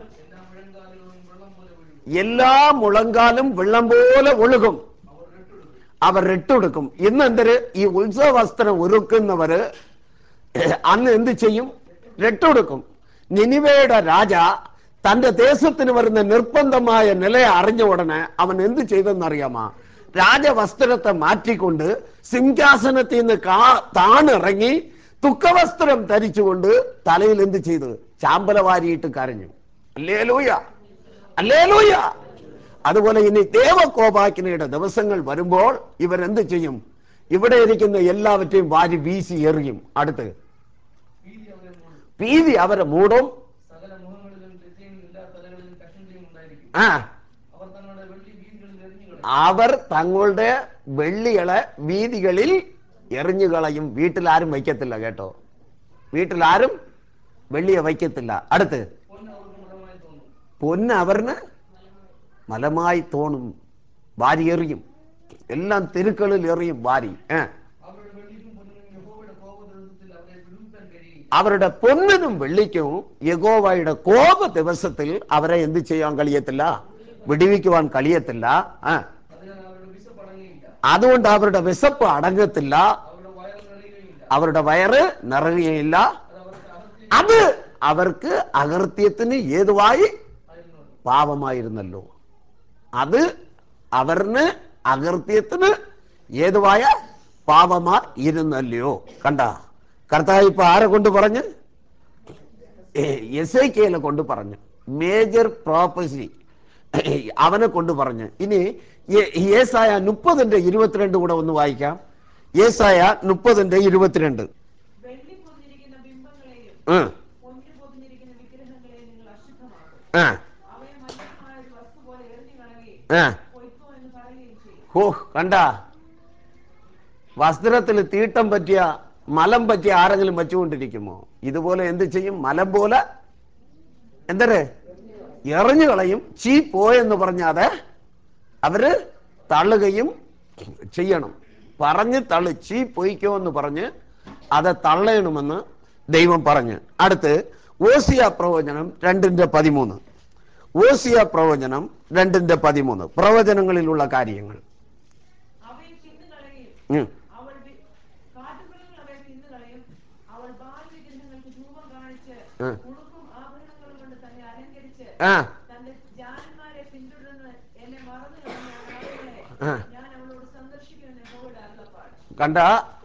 എല്ലാ മുഴങ്കാലും വെള്ളം പോലെ ഒഴുകും അവർ രട്ടെടുക്കും ഇന്ന് എന്തൊരു ഈ ഉത്സവ വസ്ത്രം ഒരുക്കുന്നവര് അന്ന് എന്ത് ചെയ്യും രട്ടെടുക്കും നിനിവയുടെ രാജ തന്റെ ദേശത്തിന് വരുന്ന നിർബന്ധമായ നില അറിഞ്ഞ ഉടനെ അവൻ എന്ത് ചെയ്തെന്നറിയാമോ രാജവസ്ത്രത്തെ മാറ്റിക്കൊണ്ട് സിംഹാസനത്തിൽ നിന്ന് കാ താണിറങ്ങി തുക്കവസ്ത്രം ധരിച്ചുകൊണ്ട് തലയിൽ എന്ത് ചെയ്തു ചാമ്പല വാരിയിട്ട് കരഞ്ഞു അല്ലേ ലൂയ അല്ലേ ലൂയ അതുപോലെ ഇനി ദേവകോപാക്കിനയുടെ ദിവസങ്ങൾ വരുമ്പോൾ ഇവരെന്ത് ചെയ്യും ഇവിടെ ഇരിക്കുന്ന എല്ലാവற்றைയും വാരി വീശി എറിയും അടുത്ത് ഭീതി അവരെ മൂടും ഭീതി അവരെ മൂടും സകല മുഖങ്ങളിലും ലജ്ജയും എല്ലാ തലകളിലും കഷണ്ടിയും ഉണ്ടായിരിക്കും ആ അവർ തങ്ങളുടെ വെള്ളി വീതികളിൽ എറിഞ്ഞുകളെ അവർ തങ്ങളുടെ വെള്ളികളെ വീതികളിൽ എറിഞ്ഞു കളയും വീട്ടിൽ ആരും വയ്ക്കത്തില്ല കേട്ടോ വീട്ടിൽ ആരും വെള്ളിയെ വയ്ക്കത്തില്ല അടുത്ത് പൊന്ന് അവർക്ക് മൃഗമായി തോന്നും പൊന്ന് അവരിന് മലമായി തോന്നും വാരി എറിയും എല്ലാം തെരുക്കളിൽ എറിയും വാരി ഏ അവരുടെ വെള്ളിക്കും പൊന്നിനും യഹോവയുടെ കോപദിവസത്തിൽ അവരെ വിടുവിക്കാൻ കഴിയും അവരുടെ പൊന്നിനും വെള്ളിക്കും യഗോവയുടെ കോപ ദിവസത്തിൽ അവരെ എന്ത് ചെയ്യാൻ കഴിയത്തില്ല വിടിവിക്കുവാൻ കഴിയത്തില്ല ആ അതിനാൽ അവരുടെ വിശപ്പ് അടങ്ങിയില്ല അതുകൊണ്ട് അവരുടെ വിശപ്പ് അടങ്ങത്തില്ല അവരുടെ വയറ് നിറയുകയില്ല അവരുടെ വയറ് നിറയുകയില്ല അത് അവർക്ക് അത് അവർക്ക് അകത്തി അകൃത്യത്തിന് ഏതുവായി ആയിരുന്നു പാപമായിരുന്നല്ലോ അത് അവരിന് അകൃത്യത്തിന് ഏതുവായ പാപമാ ഇരുന്നല്ലയോ കണ്ട കർത്താവ് ഇപ്പൊ ആരെ കൊണ്ട് പറഞ്ഞ് എസ് ഐ കെയിലെ കൊണ്ട് പറഞ്ഞു മേജർ പ്രോപ്പസി അവനെ കൊണ്ട് പറഞ്ഞു ഇനി ഏ- ഏസായ മുപ്പതിന്റെ ഇരുപത്തിരണ്ട് കൂടെ ഒന്ന് വായിക്കാം ഏസായ മുപ്പതിന്റെ ഇരുപത്തിരണ്ട് വെള്ളി പൊതിഞ്ഞിരിക്കുന്ന ബിംബങ്ങളെയും ഉം, പൊന്നു പൊതിഞ്ഞിരിക്കുന്ന വിഗ്രഹങ്ങളെയും നിങ്ങൾ അശുദ്ധമാക്കും ആ, അവയെ മലിനമായ ഒരു വസ്തു പോലെ എറിഞ്ഞു കളയുകയും ആ. പൊയ്ക്കോ എന്ന് പറയുകയും ചെയ്യും ഹോ കണ്ട വസ്ത്രത്തിൽ തീട്ടം പറ്റിയ മലം പറ്റിയ ആരെങ്കിലും വെച്ചുകൊണ്ടിരിക്കുമോ ഇതുപോലെ എന്ത് ചെയ്യും മലം പോലെ എന്തര് എറിഞ്ഞു കളയും ചീ പോയെന്ന് പറഞ്ഞാതെ അവര് തള്ളുകയും ചെയ്യണം പറഞ്ഞ് തള്ളു ചീ പൊയ്ക്കോ എന്ന് പറഞ്ഞ് അത് തള്ളയണമെന്ന് ദൈവം പറഞ്ഞ് അടുത്ത് ഓസിയ പ്രവചനം രണ്ടിന്റെ പതിമൂന്ന് ഓസിയ പ്രവചനം രണ്ടിന്റെ പതിമൂന്ന് പ്രവചനങ്ങളിലുള്ള കാര്യങ്ങൾ അവയെ തിന്നുകളയും ഉം. അവൾ വി- കാട്ടുമൃഗങ്ങൾ അവയെ തിന്നുകളയും അവൾ ബാൽ വിഗ്രഹങ്ങൾക്ക് രൂപം കാണിച്ച് ആ. ഉടുക്കും ആഭരണങ്ങളും കൊണ്ട് തന്നെ അലങ്കരിച്ച് ആ തന്റെ ജാനന്മാരെ പിന്തുടർന്ന് എന്നെ മറന്നു കളഞ്ഞ ആളുകളെ ആ. ഞാൻ അവളോട് സന്ദർശിക്കുമെന്ന് യഹോവയുടെ അരുളപ്പാട് കണ്ട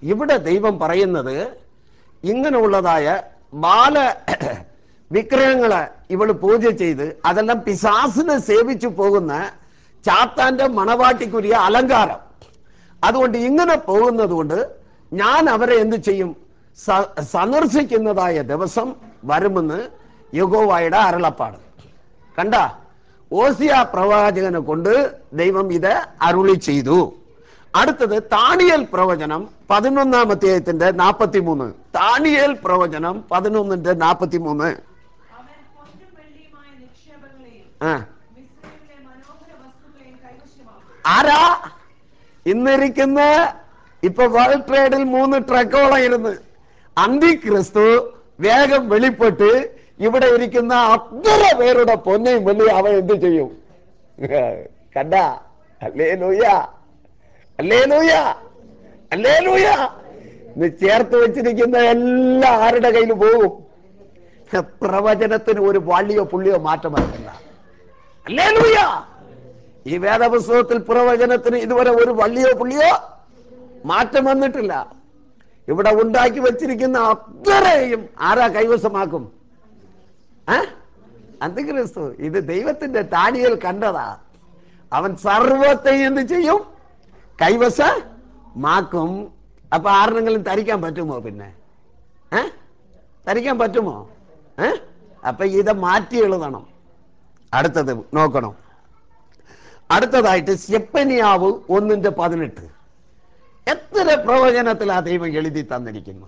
ഇവിടെ ദൈവം പറയുന്നത് ഇങ്ങനെയുള്ളതായ ബാല വിഗ്രഹങ്ങളെ ഇവള് പൂജ ചെയ്ത് അതെല്ലാം പിശാസിനെ സേവിച്ചു പോകുന്ന ചാത്താന്റെ മണവാട്ടിക്കുரிய അലങ്കാരം അതുകൊണ്ട് ഇങ്ങനെ പോകുന്നത് കൊണ്ട് ഞാൻ അവരെ എന്ത് ചെയ്യും സ- സന്ദർശിക്കുന്നതായ ദിവസം വരുമെന്ന് യഗോവായുടെ അരുളപ്പാട് കണ്ട ഓസിയ പ്രവാചകനെ കൊണ്ട് ദൈവം ഇത് അരുളി ചെയ്തു അടുത്തത് താണിയൽ പ്രവചനം പതിനൊന്നാം അധ്യായത്തിന്റെ നാൽപ്പത്തി മൂന്ന് താണിയൽ പ്രവചനം പതിനൊന്നിന്റെ നാൽപ്പത്തി മൂന്ന് അവൻ പൊന്നും വെള്ളിയുമായ നിക്ഷേപങ്ങളെയും ആ മിസ്രൈമിലെ മനോഹര വസ്തുക്കളെയും കൈവശമാക്കും ആരാ ഇന്നിരിക്കുന്ന ഇപ്പൊ വേൾഡ് ട്രേഡിൽ മൂന്ന് ട്രക്കോളം ഇരുന്ന് അന്തിക്രിസ്തു വേഗം വെളിപ്പെട്ട് ഇവിടെ ഇരിക്കുന്ന അത്ര പേരുടെ പൊന്നയും വെള്ളി അവൻ എന്ത് ചെയ്യും കണ്ട അല്ലേ ലൂയ അല്ലേ ലൂയ അല്ലേ ലൂയ ഇത് ചേർത്ത് വെച്ചിരിക്കുന്ന എല്ലാം ആരുടെ കയ്യിൽ പോകും പ്രവചനത്തിന് ഒരു വള്ളിയോ പുള്ളിയോ മാറ്റം വരുന്നില്ല അല്ലേ ലൂയ ഈ വേദപുസ്തകത്തിൽ പ്രവചനത്തിന് ഇതുവരെ ഒരു വള്ളിയോ പുള്ളിയോ മാറ്റം വന്നിട്ടില്ല ഇവിടെ ഉണ്ടാക്കി വച്ചിരിക്കുന്ന അത്രയും ആരാ കൈവശമാക്കും ഏ? അന്തിക്രിസ്തു ഇത് ദൈവത്തിന്റെ താടിയിൽ കണ്ടതാ അവൻ സർവത്തെയും എന്ത് ചെയ്യും കൈവശമാക്കും അപ്പൊ ആരെങ്കിലും തരിക്കാൻ പറ്റുമോ പിന്നെ ഏ തരിക്കാൻ പറ്റുമോ ഏ അപ്പൊ ഇത് മാറ്റി എഴുതണം അടുത്തത് നോക്കണം അടുത്തതായിട്ട് സെപ്പനിയാവ് ഒന്നിന്റെ പതിനെട്ട് എത്ര പ്രവചനത്തിൽ ആ ദൈവം എഴുതി തന്നിരിക്കുന്നു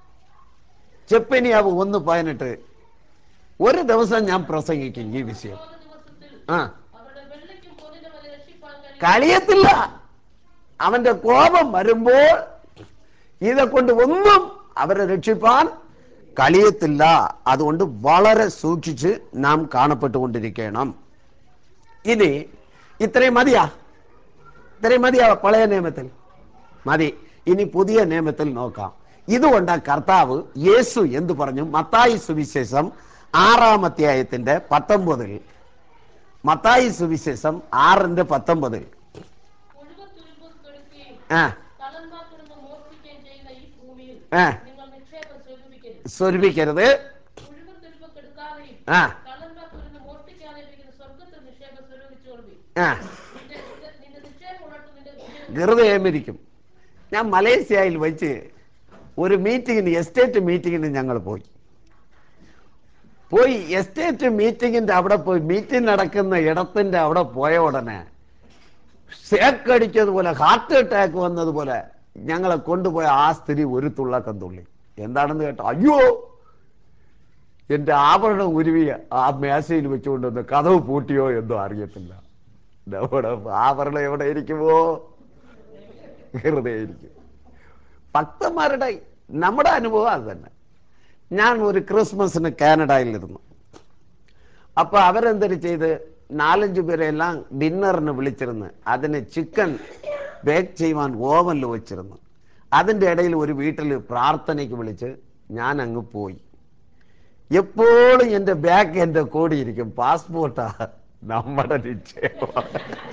ചെപ്പനിയാവ് ഒന്ന് പതിനെട്ട് ഒരു ദിവസം ഞാൻ പ്രസംഗിക്കും ഈ വിഷയം മൂന്ന് ദിവസത്തിൽ ആ അവരുടെ വെള്ളിക്കും പൊന്നിനും അവരെ രക്ഷിപ്പാൻ കഴിയും കഴിയത്തില്ല അവന്റെ കോപം വരുമ്പോൾ ഇതെ കൊണ്ട് ഒന്നും അവരെ രക്ഷിപ്പാൻ കഴിയത്തില്ല അതുകൊണ്ട് വളരെ സൂക്ഷിച്ച് നാം കാണപ്പെട്ടുകൊണ്ടിരിക്കണം ഇനി ഇത്രയും മതിയാ ഇത്രയും മതിയാ പഴയ നിയമത്തിൽ മതി ഇനി പുതിയ നിയമത്തിൽ നോക്കാം ഇതുകൊണ്ട് കർത്താവ് യേശു എന്ത് പറഞ്ഞു മത്തായി സുവിശേഷം ആറാം അധ്യായത്തിന്റെ പത്തൊമ്പതിൽ മത്തായി സുവിശേഷം ആറിന്റെ പത്തൊമ്പതിൽ മുഴുവൻ തുരുമ്പ് കെടുക്കുകയും ആ കള്ളന്മാർ തുരുമ്പ് മോഷ്ടിക്കുകയും ചെയ്യുന്ന ഈ ഭൂമിയിൽ ആ നിങ്ങൾ നിക്ഷേപം സ്വരൂപിക്കരുത് സ്വരൂപിക്കരുത് മുഴുവൻ തുരുമ്പ് കെടുക്കാതെയും ആ കള്ളന്മാർ തുരുമ്പ് മോഷ്ടിക്കാതെയും ഇരിക്കുന്ന സ്വർഗത്തിൽ നിക്ഷേപം സ്വരൂപിച്ചുകൊള്ളി ആ നിന്റെ നിന്റെ- നിന്റെ നിക്ഷേപം ഉള്ളിടത്ത് നിന്റെ നിക്ഷേപം ഹൃദയമിരിക്കും ഞാൻ മലേഷ്യയിൽ വെച്ച് ഒരു മീറ്റിങ്ങിന് എസ്റ്റേറ്റ് മീറ്റിങ്ങിന് ഞങ്ങൾ പോയി പോയി എസ്റ്റേറ്റ് മീറ്റിങ്ങിന്റെ അവിടെ പോയി മീറ്റിംഗ് നടക്കുന്ന ഇടത്തിന്റെ അവിടെ പോയ ഉടനെ ഷേക്കടിച്ചതുപോലെ ഹാർട്ട് അറ്റാക്ക് വന്നതുപോലെ ഞങ്ങളെ കൊണ്ടുപോയ ആ സ്ത്രീ ഒരു തുള്ളക്കം തുള്ളി എന്താണെന്ന് കേട്ടോ അയ്യോ എന്റെ ആഭരണം ഉരുവി ആ മേശയിൽ വെച്ചുകൊണ്ടുവന്ന് കഥവ് പൂട്ടിയോ എന്തോ അറിയത്തില്ല നമ്മുടെ ആഭരണം എവിടെ ഇരിക്കുമോ വെറുതെ ഇരിക്കും ഭക്തന്മാരുടെ നമ്മുടെ അനുഭവം അത് തന്നെ ഞാൻ ഒരു ക്രിസ്മസിന് കാനഡയിലിരുന്നു അപ്പൊ അവരെന്തൊരു ചെയ്ത് നാലഞ്ച് പേരെല്ലാം ഡിന്നറിന് വിളിച്ചിരുന്നു അതിന് ചിക്കൻ ബേക്ക് ചെയ്യുവാൻ ഓവനിൽ വെച്ചിരുന്നു അതിൻ്റെ ഇടയിൽ ഒരു വീട്ടിൽ പ്രാർത്ഥനയ്ക്ക് വിളിച്ച് ഞാൻ അങ്ങ് പോയി എപ്പോഴും എൻ്റെ ബാഗ് എൻ്റെ കൂടിയിരിക്കും പാസ്പോർട്ടാ നമ്മുടെ നിശ്ചയം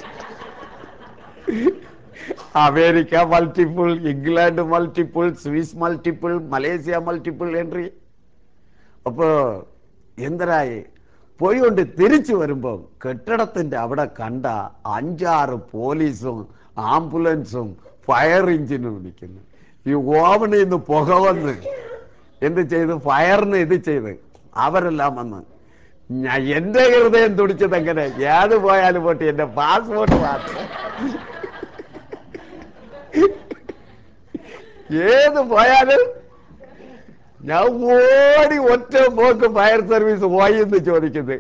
America multiple England multiple Swiss multiple Malaysia multiple entry അപ്പോ എന്തരായി പോയിക്കൊണ്ട് തിരിച്ചു വരുമ്പോൾ കെട്ടിടത്തിന്റെ അവിടെ കണ്ട അഞ്ചാറ് പോലീസും ആംബുലൻസും ഫയർ എഞ്ചിനും നിൽക്കുന്നു ഈ ഓവണിൽ നിന്ന് പുക വന്ന് എന്ത് ചെയ്ത് ഫയറിന് ഇത് ചെയ്ത് അവരെല്ലാം വന്ന് ഞാൻ എന്റെ ഹൃദയം തുടിച്ചത് എങ്ങനെ ഏത് പോയാലും പോട്ടെ എന്റെ പാസ്പോർട്ട് മാത്രം ഏത് പോയാലും ഞാൻ ഓടി ഒറ്റ പോക്ക് ഫയർ സർവീസ് പോയി എന്ന് ചോദിക്കുന്നത്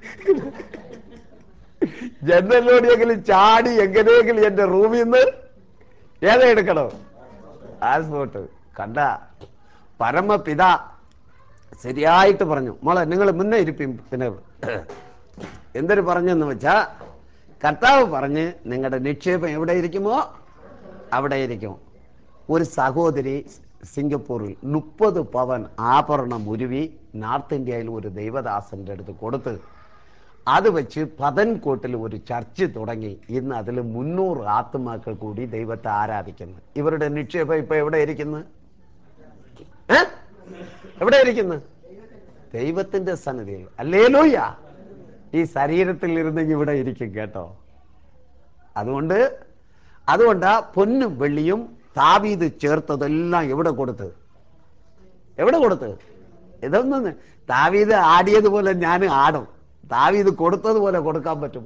ജനലിലൂടെയെങ്കിലും ചാടി എങ്ങനെയെങ്കിലും എന്റെ റൂമിൽ നിന്ന് ഏതാ എടുക്കണോ പാസ്പോർട്ട് കണ്ട പരമപിത ശരിയായിട്ട് പറഞ്ഞു മോളെ നിങ്ങൾ മുന്നേ ഇരിപ്പിൻ പിന്നെ എന്തൊരു പറഞ്ഞെന്ന് വെച്ചാ കർത്താവ് പറഞ്ഞ് നിങ്ങളുടെ നിക്ഷേപം എവിടെ ഇരിക്കുമോ അവിടെ ഇരിക്കും ഒരു സഹോദരി സിംഗപ്പൂരിൽ മുപ്പത് പവൻ ആഭരണം ഉരുവി നോർത്ത് ഇന്ത്യയിൽ ഒരു ദൈവദാസന്റെ അടുത്ത് കൊടുത്ത് അത് വെച്ച് പതൻകോട്ടിൽ ഒരു ചർച്ച് തുടങ്ങി ഇന്ന് അതിൽ മുന്നൂറ് ആത്മാക്കൾ കൂടി ദൈവത്തെ ആരാധിക്കുന്നു ഇവരുടെ നിക്ഷേപം ഇപ്പൊ എവിടെ ഇരിക്കുന്നു ഏ? എവിടെ ഇരിക്കുന്നു ദൈവത്തിന്റെ സന്നിധിയിൽ അല്ലേലൂയ ഈ ശരീരത്തിൽ ഇരുന്നെങ്കിൽ ഇവിടെ ഇരിക്കും കേട്ടോ അതുകൊണ്ട് അതുകൊണ്ട് പൊന്നും വെള്ളിയും താവീത് ചേർത്തതെല്ലാം എവിടെ കൊടുത്ത് എവിടെ കൊടുത്ത് ഇതൊന്നും താവീത് ആടിയതുപോലെ ഞാൻ ആടും താവീത് കൊടുത്തതുപോലെ കൊടുക്കാൻ പറ്റും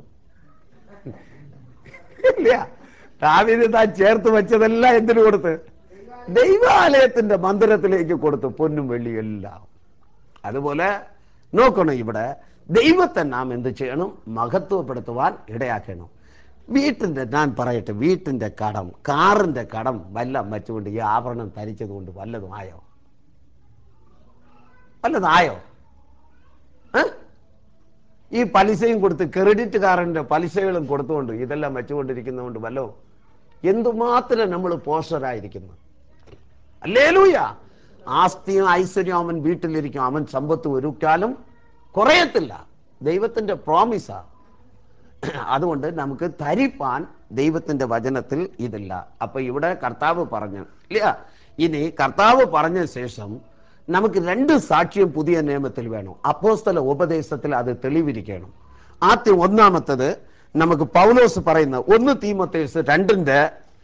ഇല്ല താവീത് താൻ ചേർത്ത് വെച്ചതെല്ലാം എന്തിനു കൊടുത്ത് ദൈവാലയത്തിന്റെ മന്ദിരത്തിലേക്ക് കൊടുത്തു പൊന്നും വെള്ളിയും എല്ലാം അതുപോലെ നോക്കണം ഇവിടെ ദൈവത്തെ നാം എന്ത് ചെയ്യണം മഹത്വപ്പെടുത്തുവാൻ ഇടയാക്കണം വീട്ടിന്റെ ഞാൻ പറയട്ടെ വീട്ടിന്റെ കടം കാറിന്റെ കടം വല്ലം വെച്ചുകൊണ്ട് ഈ ആഭരണം ധരിച്ചതുകൊണ്ട് വല്ലതും ആയോ വല്ലതായോ ഏ? ഈ പലിശയും കൊടുത്ത് ക്രെഡിറ്റ് കാറിന്റെ പലിശകളും കൊടുത്തുകൊണ്ട് ഇതെല്ലാം വെച്ചുകൊണ്ടിരിക്കുന്നതുകൊണ്ട് വല്ലോ എന്തുമാത്രം നമ്മൾ പോസ്റ്ററായിരിക്കുന്നു അല്ലേലൂയ ആസ്തിയും ഐശ്വര്യം അവൻ വീട്ടിലിരിക്കും അവൻ സമ്പത്ത് ഒരുക്കാലും കുറയത്തില്ല ദൈവത്തിന്റെ പ്രോമിസാ അതുകൊണ്ട് നമുക്ക് ധരിപ്പാൻ ദൈവത്തിന്റെ വചനത്തിൽ ഇതില്ല അപ്പൊ ഇവിടെ കർത്താവ് പറഞ്ഞു ഇല്ല ഇനി കർത്താവ് പറഞ്ഞ ശേഷം നമുക്ക് രണ്ട് സാക്ഷ്യം പുതിയ നിയമത്തിൽ വേണം അപ്പോസ്തല ഉപദേശത്തിൽ അത് തെളിവിരിക്കണം ആദ്യം ഒന്നാമത്തത് നമുക്ക് പൗലോസ് പറയുന്ന ഒന്ന് തീമത്തേസ് രണ്ടിന്റെ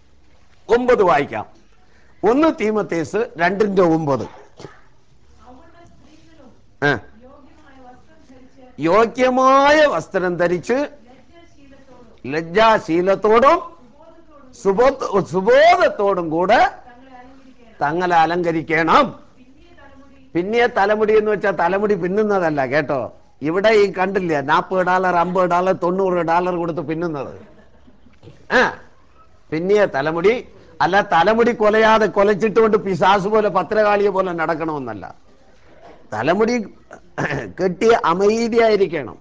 ഒമ്പത് വായിക്കാം ഒന്ന് തീമത്തേസ് രണ്ടിന്റെ ഒമ്പത് അവളുടെ സ്ത്രീകളും ആ. യോഗ്യമായ വസ്ത്രം ധരിച്ച് യോഗ്യമായ വസ്ത്രം ധരിച്ച് ലജ്ജാശീലത്തോടും ലജ്ജാശീലത്തോടും സുബോധത്തോടും സുബോധ സുബോധത്തോടും കൂടെ തങ്ങളെ തങ്ങളെ അലങ്കരിക്കണം അലങ്കരിക്കണം പിന്നിയ തലമുടി പിന്നെ തലമുടി എന്ന് വെച്ചാൽ തലമുടി പിന്നുന്നതല്ല കേട്ടോ ഇവിടെ ഈ കണ്ടില്ലേ നാൽപ്പത് ഡോളർ അമ്പത് ഡോളർ തൊണ്ണൂറ് ഡോളർ കൊടുത്ത് പിന്നുന്നത് ആ പിന്നെ തലമുടി അല്ല തലമുടി കൊലയാതെ കൊലച്ചിട്ടുകൊണ്ട് പിശാസ് പോലെ പത്രകാളിയെ പോലെ നടക്കണമെന്നല്ല തലമുടി കെട്ടി അമൈതിയായിരിക്കണം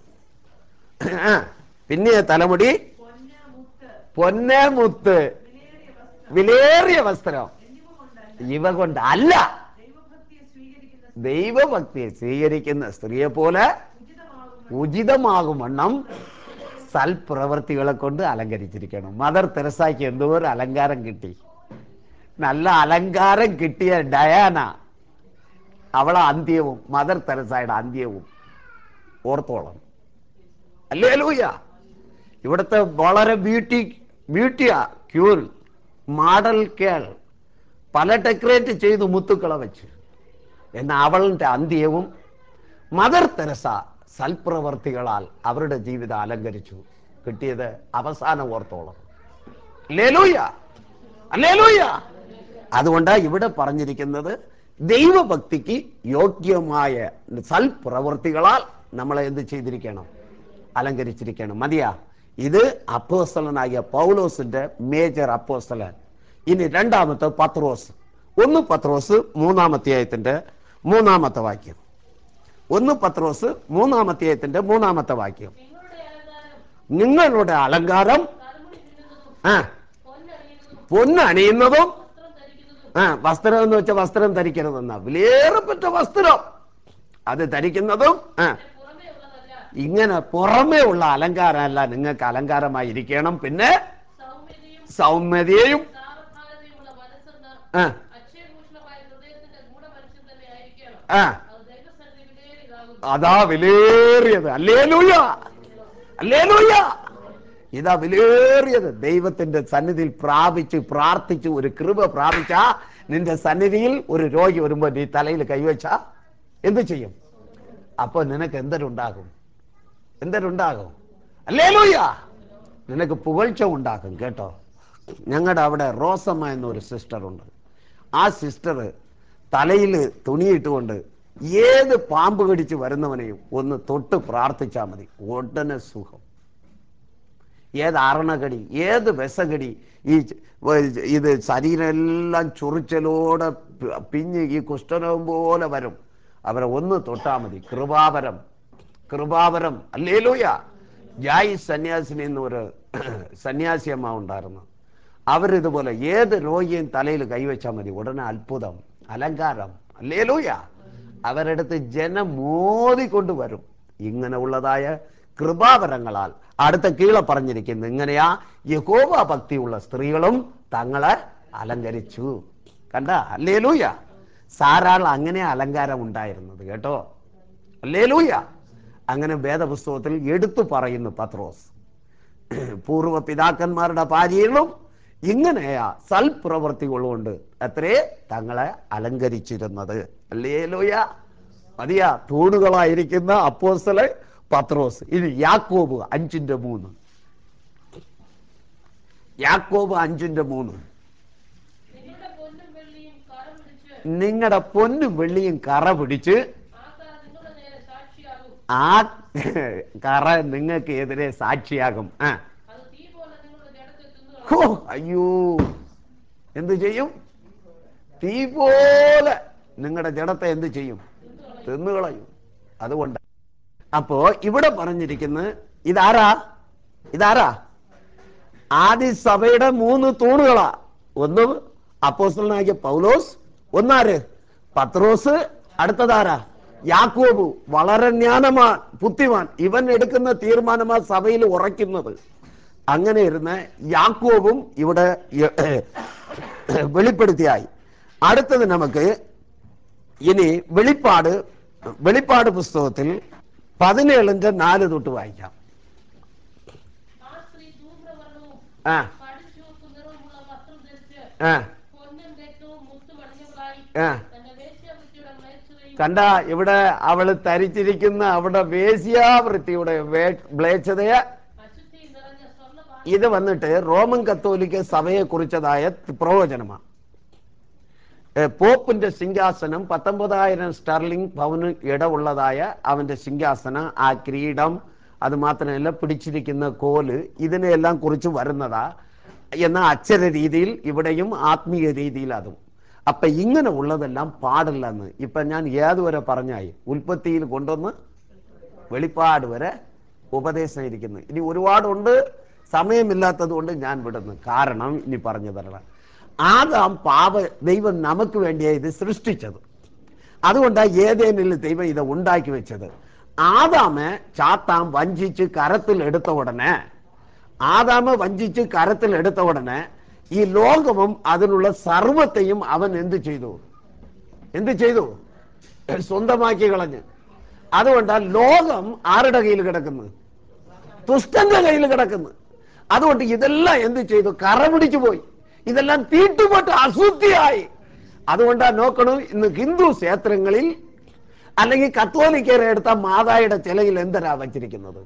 ആ പിന്നെ തലമുടി പൊന്ന മുത്ത് പൊന്നെ മുത്ത് വിലയേറിയ വസ്ത്രം വിലേറിയ വസ്ത്രം എന്നിവ കൊണ്ടല്ല ഇവ കൊണ്ട് അല്ല ദൈവഭക്തിയെ സ്വീകരിക്കുന്ന ദൈവഭക്തിയെ സ്വീകരിക്കുന്ന സ്ത്രീയെ പോലെ ഉചിതമാകും ഉചിതമാകും വണ്ണം സൽപ്രവർത്തികളെ കൊണ്ട് അലങ്കരിച്ചിരിക്കണം മദർ തെരസായ്ക്ക് എന്തോ ഒരു അലങ്കാരം കിട്ടി നല്ല അലങ്കാരം കിട്ടിയ ഡയാന അവളെ അന്ത്യവും മദർ തെരസായുടെ അന്ത്യവും ഓർത്തോളം അല്ലേ ലൂയ ഇവിടുത്തെ വളരെ ബ്യൂട്ടി ബ്യൂട്ടിയാ ക്യൂർ മാഡൽ കേൾ പല ഡെക്കറേറ്റ് ചെയ്തു മുത്തുക്കളെ വെച്ച് എന്നാൽ അവളുടെ അന്ത്യവും മദർ തെരസ സൽപ്രവർത്തികളാൽ അവരുടെ ജീവിതം അലങ്കരിച്ചു കിട്ടിയത് അവസാന ഓർത്തോളം ലേലൂയ അല്ലേലൂയ അതുകൊണ്ട് ഇവിടെ പറഞ്ഞിരിക്കുന്നത് ദൈവഭക്തിക്ക് യോഗ്യമായ സൽപ്രവർത്തികളാൽ നമ്മളെ എന്ത് ചെയ്തിരിക്കണം അലങ്കരിച്ചിരിക്കണം മതിയാ ഇത് അപ്പോസ്തലനായ പൗലോസിന്റെ മേജർ അപ്പോസ്തലൻ ഇനി രണ്ടാമത്തെ പത്രോസ് ഒന്ന് പത്രോസ് മൂന്നാമധ്യായത്തിന്റെ മൂന്നാമത്തെ വാക്യം ഒന്ന് പത്രോസ് മൂന്നാമധ്യായത്തിന്റെ മൂന്നാമത്തെ വാക്യം നിങ്ങളുടെ അലങ്കാരം നിങ്ങളുടെ അലങ്കാരം തലമുടി പിന്നുന്നതും ആ പൊന്നണിയുന്നതും പൊന്നണിയുന്നതും വസ്ത്രം ധരിക്കുന്നതും ആ വസ്ത്രം എന്ന് വെച്ചാൽ വസ്ത്രം ധരിക്കരുതെന്ന വിലയേറപ്പെട്ട വസ്ത്രം അത് ധരിക്കുന്നതും ആ പുറമേ ഉള്ളതല്ല ഇങ്ങനെ പുറമേ ഉള്ള അലങ്കാരമല്ല നിങ്ങൾക്ക് അലങ്കാരമായി ഇരിക്കണം പിന്നെ സൗമ്യതയും സൗമ്യതയും സാവധാനതയുമുള്ള മനസ്സെന്ന് ആ അക്ഷയഭൂഷണമായ ഹൃദയത്തിന്റെ ഗൂഢമനുഷ്യൻ തന്നെ ആയിരിക്കണം ആ അത് ദൈവസന്നിധി വിലയേറിയതാകുന്നു അതാ വിലേറിയത് അല്ലേലൂയ അല്ലേലൂയ ഇതാ വിലേറിയത് ദൈവത്തിന്റെ സന്നിധിയിൽ പ്രാപിച്ച് പ്രാർത്ഥിച്ച് ഒരു കൃപ പ്രാപിച്ച നിന്റെ സന്നിധിയിൽ ഒരു രോഗി വരുമ്പോ നീ തലയിൽ കൈവച്ച എന്ത് ചെയ്യും അപ്പൊ നിനക്ക് എന്തരുണ്ടാകും എന്തരുണ്ടാകും അല്ലേലൂയ നിനക്ക് പുകഴ്ച ഉണ്ടാക്കും കേട്ടോ ഞങ്ങളുടെ അവിടെ റോസമ്മ എന്നൊരു സിസ്റ്റർ ഉണ്ട് ആ സിസ്റ്റർ തലയിൽ തുണിയിട്ടുകൊണ്ട് ഏത് പാമ്പ് കടിച്ച് വരുന്നവനെയും ഒന്ന് തൊട്ട് പ്രാർത്ഥിച്ചാൽ മതി ഉടനെ സുഖം ഏത് അരണകടി ഏത് വിസകടി ഈ ച- വ- ഇത് ശരീരം എല്ലാം ചൊറിച്ചലോടെ പി- പിഞ്ഞ് ഈ കുഷ്ഠരോഗം പോലെ വരും അവരെ ഒന്ന് തൊട്ടാൽ മതി കൃപാവരം കൃപാവരം അല്ലേലൂയ ജായി സന്യാസിനി എന്നൊരു സന്യാസിയമ്മ ഉണ്ടായിരുന്നു അവരിതുപോലെ ഏത് രോഗിയും തലയിൽ കൈവച്ചാൽ മതി ഉടനെ അത്ഭുതം അലങ്കാരം അല്ലേലൂയ അവരെടുത്ത് ജനം മോദിക്കൊണ്ട് വരും ഇങ്ങനെ ഉള്ളതായ കൃപാവരങ്ങളാൽ അടുത്ത കീഴെ പറഞ്ഞിരിക്കുന്നു ഇങ്ങനെയാ യഹോവ ഭക്തിയുള്ള സ്ത്രീകളും തങ്ങളെ അലങ്കരിച്ചു കണ്ട അല്ലേ ലൂയ സാരാൾ അങ്ങനെ അലങ്കാരം ഉണ്ടായിരുന്നത് കേട്ടോ അല്ലേ ലൂയ അങ്ങനെ വേദപുസ്തകത്തിൽ എടുത്തു പറയുന്നു പത്രോസ് പൂർവ്വ പിതാക്കന്മാരുടെ ഭാര്യകളും ഇങ്ങനെയാ സൽപ്രവൃത്തികൾ കൊണ്ട് അത്രേ തങ്ങളെ അലങ്കരിച്ചിരുന്നത് അല്ലേ ലോയ മതിയാ തൂണുകളായിരിക്കുന്ന അപ്പോസ്തല പത്രോസ് ഇനി യാക്കോബ് അഞ്ചിന്റെ മൂന്ന് യാക്കോബ് അഞ്ചിന്റെ മൂന്ന് നിങ്ങളുടെ പൊന്നും വെള്ളിയും കറ പിടിച്ച് നിങ്ങളുടെ പൊന്നും വെള്ളിയും കറ പിടിച്ച് ആ കറ നിങ്ങളുടെ നേരെ സാക്ഷിയാകും ആ കറ നിങ്ങൾക്ക് എതിരെ സാക്ഷിയാകും ആ അത് തീ പോലെ നിങ്ങളുടെ ജഡത്തെ തിന്നുകളയും ഹോ, അയ്യോ എന്ത് ചെയ്യും തീ പോലെ നിങ്ങളുടെ ജഡത്തെ എന്ത് ചെയ്യും തിന്നുകളയും അതുകൊണ്ട് അപ്പോ ഇവിടെ പറഞ്ഞിരിക്കുന്നത് ഇതാരാ ഇതാരാ ആദ്യ സഭയുടെ മൂന്ന് തൂണുകളാ ഒന്ന് അപ്പോസ്റ്റലനാകിയ പൗലോസ് ഒന്നാര് പത്രോസ് അടുത്തതാരാ യാക്കോബു വളരെ ജ്ഞാനമാൻ ബുദ്ധിമാൻ ഇവൻ എടുക്കുന്ന തീരുമാനമാ സഭയിൽ ഉറയ്ക്കുന്നത് അങ്ങനെ ഇരുന്ന് യാക്കോബും ഇവിടെ വെളിപ്പെടുത്തിയായി അടുത്തത് നമുക്ക് ഇനി വെളിപ്പാട് വെളിപ്പാട് പുസ്തകത്തിൽ പതിനേഴിന്റെ നാല് തൊട്ട് വായിക്കാം ആ സ്ത്രീ ധൂമ്രവർണ്ണവും ആ കടുചുവപ്പ് നിറവുമുള്ള വസ്ത്രം ധരിച്ച് ആ പൊന്നും രക്തവും മുത്തും അണിഞ്ഞവളായി ആ തന്റെ വേശ്യാവൃത്തിയുടെ മ്ലേച്ഛതയും കണ്ട ഇവിടെ അവള് തരിച്ചിരിക്കുന്ന അവിടെ വേശ്യാവൃത്തിയുടെ വേ- മ്ലേച്ഛതയെ അശുദ്ധിയും നിറഞ്ഞ സ്വർണ്ണ ഇത് വന്നിട്ട് റോമൻ കത്തോലിക്ക സഭയെ കുറിച്ചതായ പ്രവചനമാണ് ഏ, പോപ്പിന്റെ സിംഹാസനം പത്തൊമ്പതായിരം സ്റ്റർലിംഗ് പവന് ഇടവുള്ളതായ അവന്റെ സിംഹാസനം ആ കിരീടം അത് മാത്രമല്ല പിടിച്ചിരിക്കുന്ന കോല് ഇതിനെയെല്ലാം കുറിച്ച് വരുന്നതാ എന്ന അക്ഷര രീതിയിൽ ഇവിടെയും ആത്മീയ രീതിയിൽ അതും അപ്പൊ ഇങ്ങനെ ഉള്ളതെല്ലാം പാടില്ലെന്ന് ഇപ്പൊ ഞാൻ ഏതുവരെ പറഞ്ഞായി ഉൽപ്പത്തിയിൽ കൊണ്ടുവന്ന് വെളിപ്പാട് വരെ ഉപദേശം ഇരിക്കുന്നു ഇനി ഒരുപാടുണ്ട് സമയമില്ലാത്തത് കൊണ്ട് ഞാൻ വിടുന്നു കാരണം ഇനി പറഞ്ഞു തരണം ആദാം പാപ ദൈവം നമുക്ക് വേണ്ടിയാണ് ഇത് സൃഷ്ടിച്ചത് അതുകൊണ്ടാണ് ഏതേനിൽ ദൈവം ഇത് ഉണ്ടാക്കി വെച്ചത് ആദാമെ ചാത്താൻ വഞ്ചിച്ച് കരത്തിൽ എടുത്ത ഉടനെ ആദാമ വഞ്ചിച്ച് കരത്തിൽ എടുത്ത ഉടനെ ഈ ലോകവും അതിനുള്ള സർവത്തെയും അവൻ എന്ത് ചെയ്തു എന്ത് ചെയ്തു സ്വന്തമാക്കി കളഞ്ഞ് അതുകൊണ്ട് ലോകം ആരുടെ കയ്യിൽ കിടക്കുന്നു ദുഷ്ടന്റെ കയ്യിൽ കിടക്കുന്നു അതുകൊണ്ട് ഇതെല്ലാം എന്ത് ചെയ്തു കറ പിടിച്ചു പോയി ഇതെല്ലാം തീട്ടുപോട്ട് അശുദ്ധിയായി അതുകൊണ്ടാ നോക്കണം ഇന്ന് ഹിന്ദു ക്ഷേത്രങ്ങളിൽ അല്ലെങ്കിൽ കത്തോലിക്കരെ എടുത്ത മാതായുടെ ചിലയിൽ എന്തരാ വച്ചിരിക്കുന്നത്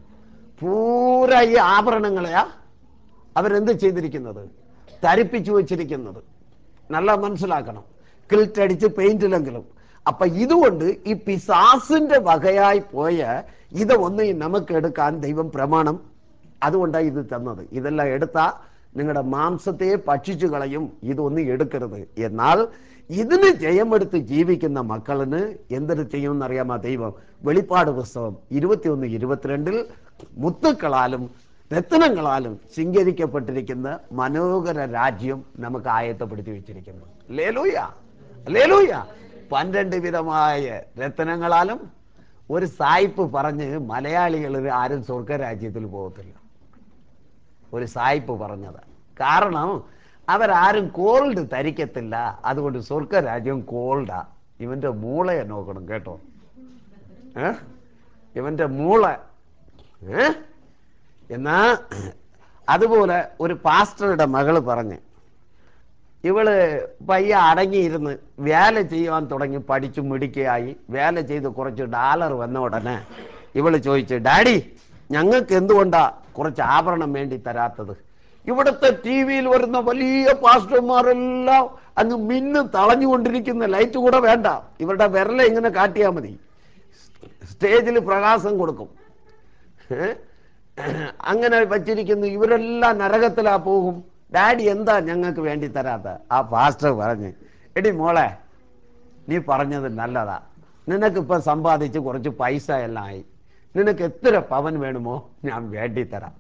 പൂര ഈ ആഭരണങ്ങളെയാ അവരെന്ത് ചെയ്തിരിക്കുന്നത് ധരിപ്പിച്ചു വച്ചിരിക്കുന്നത് നല്ല മനസ്സിലാക്കണം കിൽറ്റ് അടിച്ച് പെയിന്റിലെങ്കിലും അപ്പൊ ഇതുകൊണ്ട് ഈ പിസാസിന്റെ വകയായി പോയ ഇത് ഒന്ന് നമുക്ക് എടുക്കാൻ ദൈവം പ്രമാണം അതുകൊണ്ടാണ് ഇത് തന്നത് ഇതെല്ലാം എടുത്താ നിങ്ങളുടെ മാംസത്തെ ഭക്ഷിച്ചു കളയും ഇതൊന്നും എടുക്കരുത് എന്നാൽ ഇതിന് ജയമെടുത്ത് ജീവിക്കുന്ന മക്കളിന് എന്തൊരു ചെയ്യുമെന്ന് അറിയാമോ ദൈവം വെളിപ്പാട് പുസ്തകം ഇരുപത്തിയൊന്ന് ഇരുപത്തിരണ്ടിൽ മുത്തുക്കളാലും രത്നങ്ങളാലും ശൃംഗരിക്കപ്പെട്ടിരിക്കുന്ന മനോഹര രാജ്യം നമുക്ക് ആയത്തപ്പെടുത്തി വെച്ചിരിക്കുന്നു ലേലൂയ ലേലൂയ പന്ത്രണ്ട് വിധമായ രത്നങ്ങളാലും ഒരു സായിപ്പ് പറഞ്ഞ് മലയാളികൾ ആരും സ്വർഗരാജ്യത്തിൽ പോകത്തില്ല ഒരു സായിപ്പ് പറഞ്ഞത് കാരണം അവരാരും കോൾഡ് ധരിക്കത്തില്ല അതുകൊണ്ട് സ്വർഗരാജ്യം കോൾഡാ ഇവന്റെ മൂളയെ നോക്കണം കേട്ടോ ഏ ഇവന്റെ മൂള ഏ എന്നാ അതുപോലെ ഒരു പാസ്റ്ററുടെ മകള് പറഞ്ഞ് ഇവള് പയ്യ അടങ്ങിയിരുന്ന് വേല ചെയ്യുവാൻ തുടങ്ങി പഠിച്ചു മിടിക്കുകയായി വേല ചെയ്ത് കുറച്ച് ഡാലർ വന്ന ഉടനെ ഇവള് ചോദിച്ചു ഡാഡി ഞങ്ങൾക്ക് എന്തുകൊണ്ടാ കുറച്ച് ആഭരണം വേണ്ടി തരാത്തത് ഇവിടുത്തെ ടി വിയിൽ വരുന്ന വലിയ പാസ്റ്റർമാരെല്ലാം അങ്ങ് മിന്ന് തളഞ്ഞുകൊണ്ടിരിക്കുന്ന ലൈറ്റ് കൂടെ വേണ്ട ഇവരുടെ വിരല ഇങ്ങനെ കാട്ടിയാൽ മതി സ്റ്റേജിൽ പ്രകാശം കൊടുക്കും ഏ? അങ്ങനെ വച്ചിരിക്കുന്നു ഇവരെല്ലാം നരകത്തിലാ പോകും ഡാഡി എന്താ ഞങ്ങൾക്ക് വേണ്ടി തരാത്ത ആ പാസ്റ്റർ പറഞ്ഞ് എടി മോളെ നീ പറഞ്ഞത് നല്ലതാ നിനക്കിപ്പോ സമ്പാദിച്ച് കുറച്ച് പൈസ എല്ലാം ആയി നിനക്ക് എത്ര പവൻ വേണമോ ഞാൻ വേണ്ടി തരാം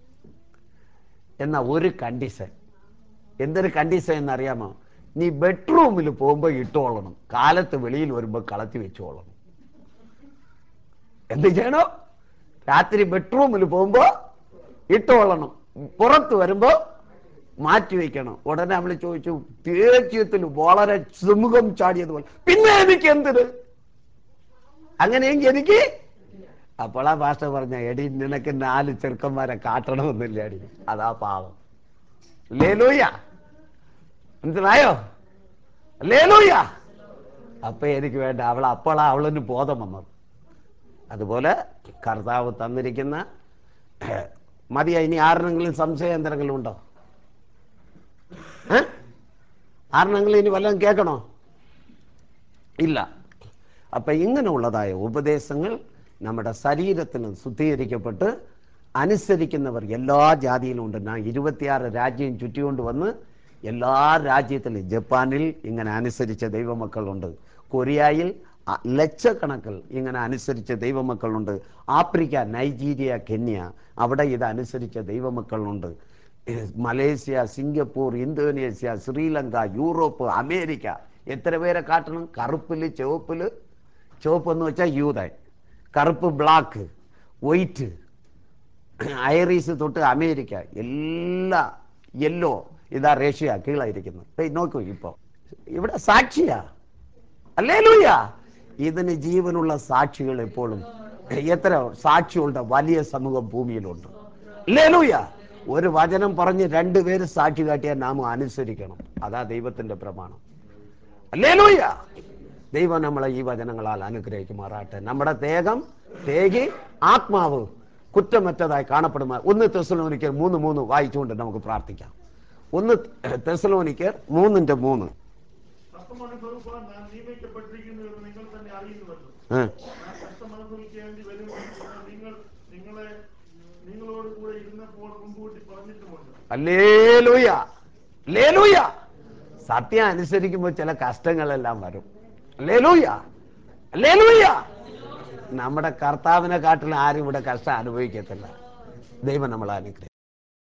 എന്ന ഒരു കണ്ടീഷൻ എന്തൊരു കണ്ടീഷൻ എന്നറിയാമോ നീ ബെഡ്റൂമിൽ പോകുമ്പോൾ ഇട്ടോളണം കാലത്ത് വെളിയിൽ വരുമ്പോൾ കളത്തി വെച്ചോളണം എന്ത് ചെയ്യണം രാത്രി ബെഡ്റൂമിൽ പോകുമ്പോ ഇട്ടോളണം പുറത്ത് വരുമ്പോ മാറ്റി വെക്കണം ഉടനെ അവള് ചോദിച്ചു ദേഷ്യത്തിൽ വളരെ സുമുഖം ചാടിയതുപോലെ പിന്നെ എനിക്ക് എന്തിന് അങ്ങനെയെങ്കിൽ എനിക്ക് അപ്പോൾ ആ ഭാഷ പറഞ്ഞ എടി നിനക്ക് നാല് ചെറുക്കന്മാരെ കാട്ടണമെന്നില്ല അടി അതാ പാവം ലേലൂയ മനസ്സിലായോ ലേലൂയ അപ്പൊ എനിക്ക് വേണ്ട അവൾ അപ്പോളാ അവളിന് ബോധം വന്നത് അതുപോലെ കർത്താവ് തന്നിരിക്കുന്ന മതിയാ ഇനി ആരെങ്കിലും സംശയം എന്തെങ്കിലും ഉണ്ടോ ഏ? ആരെങ്കിലും ഇനി വല്ലതും കേൾക്കണോ ഇല്ല അപ്പൊ ഇങ്ങനെയുള്ളതായ ഉപദേശങ്ങൾ നമ്മുടെ ശരീരത്തിന് ശുദ്ധീകരിക്കപ്പെട്ട് അനുസരിക്കുന്നവർ എല്ലാ ജാതിയിലും ഉണ്ട് ഞാൻ ഇരുപത്തിയാറ് രാജ്യം ചുറ്റിക്കൊണ്ട് വന്ന് എല്ലാ രാജ്യത്തിലും ജപ്പാനിൽ ഇങ്ങനെ അനുസരിച്ച ദൈവമക്കളുണ്ട് കൊറിയയിൽ അ- ലക്ഷക്കണക്കിൽ ഇങ്ങനെ അനുസരിച്ച ദൈവമക്കളുണ്ട് ആഫ്രിക്ക നൈജീരിയ കെന്യ അവിടെ ഇത് അനുസരിച്ച ദൈവമക്കളുണ്ട് ഏഹ് Malaysia Singapore Indonesia Sri Lanka Europe America എത്ര പേരെ കാട്ടണം കറുപ്പില് ചുവപ്പില് ചുവപ്പ് എന്ന് വെച്ചാൽ യൂതൻ കറുപ്പ് ബ്ലാക്ക് വൈറ്റ് ഐറീസ് തൊട്ട് അമേരിക്ക എല്ലാ യെല്ലോ ഇതാ റേഷ്യ കീഴായിരിക്കുന്നത് ഏയ് നോക്കൂ ഇപ്പൊ ഇവിടെ സാക്ഷിയാ അല്ലേ ലൂയ ഇതിന് ജീവനുള്ള സാക്ഷികൾ എപ്പോഴും എത്ര സാക്ഷികളുടെ വലിയ സമൂഹം ഭൂമിയിലുണ്ട് അല്ലേ ലൂയ ഒരു വചനം പറഞ്ഞ് രണ്ടുപേര് സാക്ഷി കാട്ടിയാൽ നാം അനുസരിക്കണം അതാ ദൈവത്തിന്റെ പ്രമാണം അല്ലേ ലൂയ ദൈവം നമ്മളെ ഈ വചനങ്ങളാൽ അനുഗ്രഹിക്കുമാറാട്ടെ നമ്മുടെ ദേഹം തേകി ആത്മാവ് കുറ്റമറ്റതായി കാണപ്പെടുന്ന ഒന്ന് തെസലോനിക്കർ മൂന്ന് മൂന്ന് വായിച്ചുകൊണ്ട് നമുക്ക് പ്രാർത്ഥിക്കാം ഒന്ന് തെസലോനിക്കർ മൂന്നിന്റെ മൂന്ന് കഷ്ടമനുഭവിക്കുവാൻ ഞാൻ നിയമിക്കപ്പെട്ടിരിക്കുന്നു എന്ന് നിങ്ങൾ തന്നെ അറിയുന്നുവല്ലോ ഏ. ഞാൻ കഷ്ടമനുഭവിക്കേണ്ടി വരും എന്ന് നിങ്ങൾ നിങ്ങളെ നിങ്ങളോട് കൂടെ ഇരുന്നപ്പോൾ മുൻകൂട്ടി പറഞ്ഞിട്ടുമുണ്ട് അല്ലേലൂയ ലേലൂയ സത്യം അനുസരിക്കുമ്പോൾ ചില കഷ്ടങ്ങളെല്ലാം വരും ലേലൂയ ലേലൂയ നമ്മുടെ കർത്താവിനെ കാട്ടിൽ ആരും ഇവിടെ കഷ്ടം അനുഭവിക്കത്തില്ല ദൈവം നമ്മളെ അനുഗ്രഹിക്കും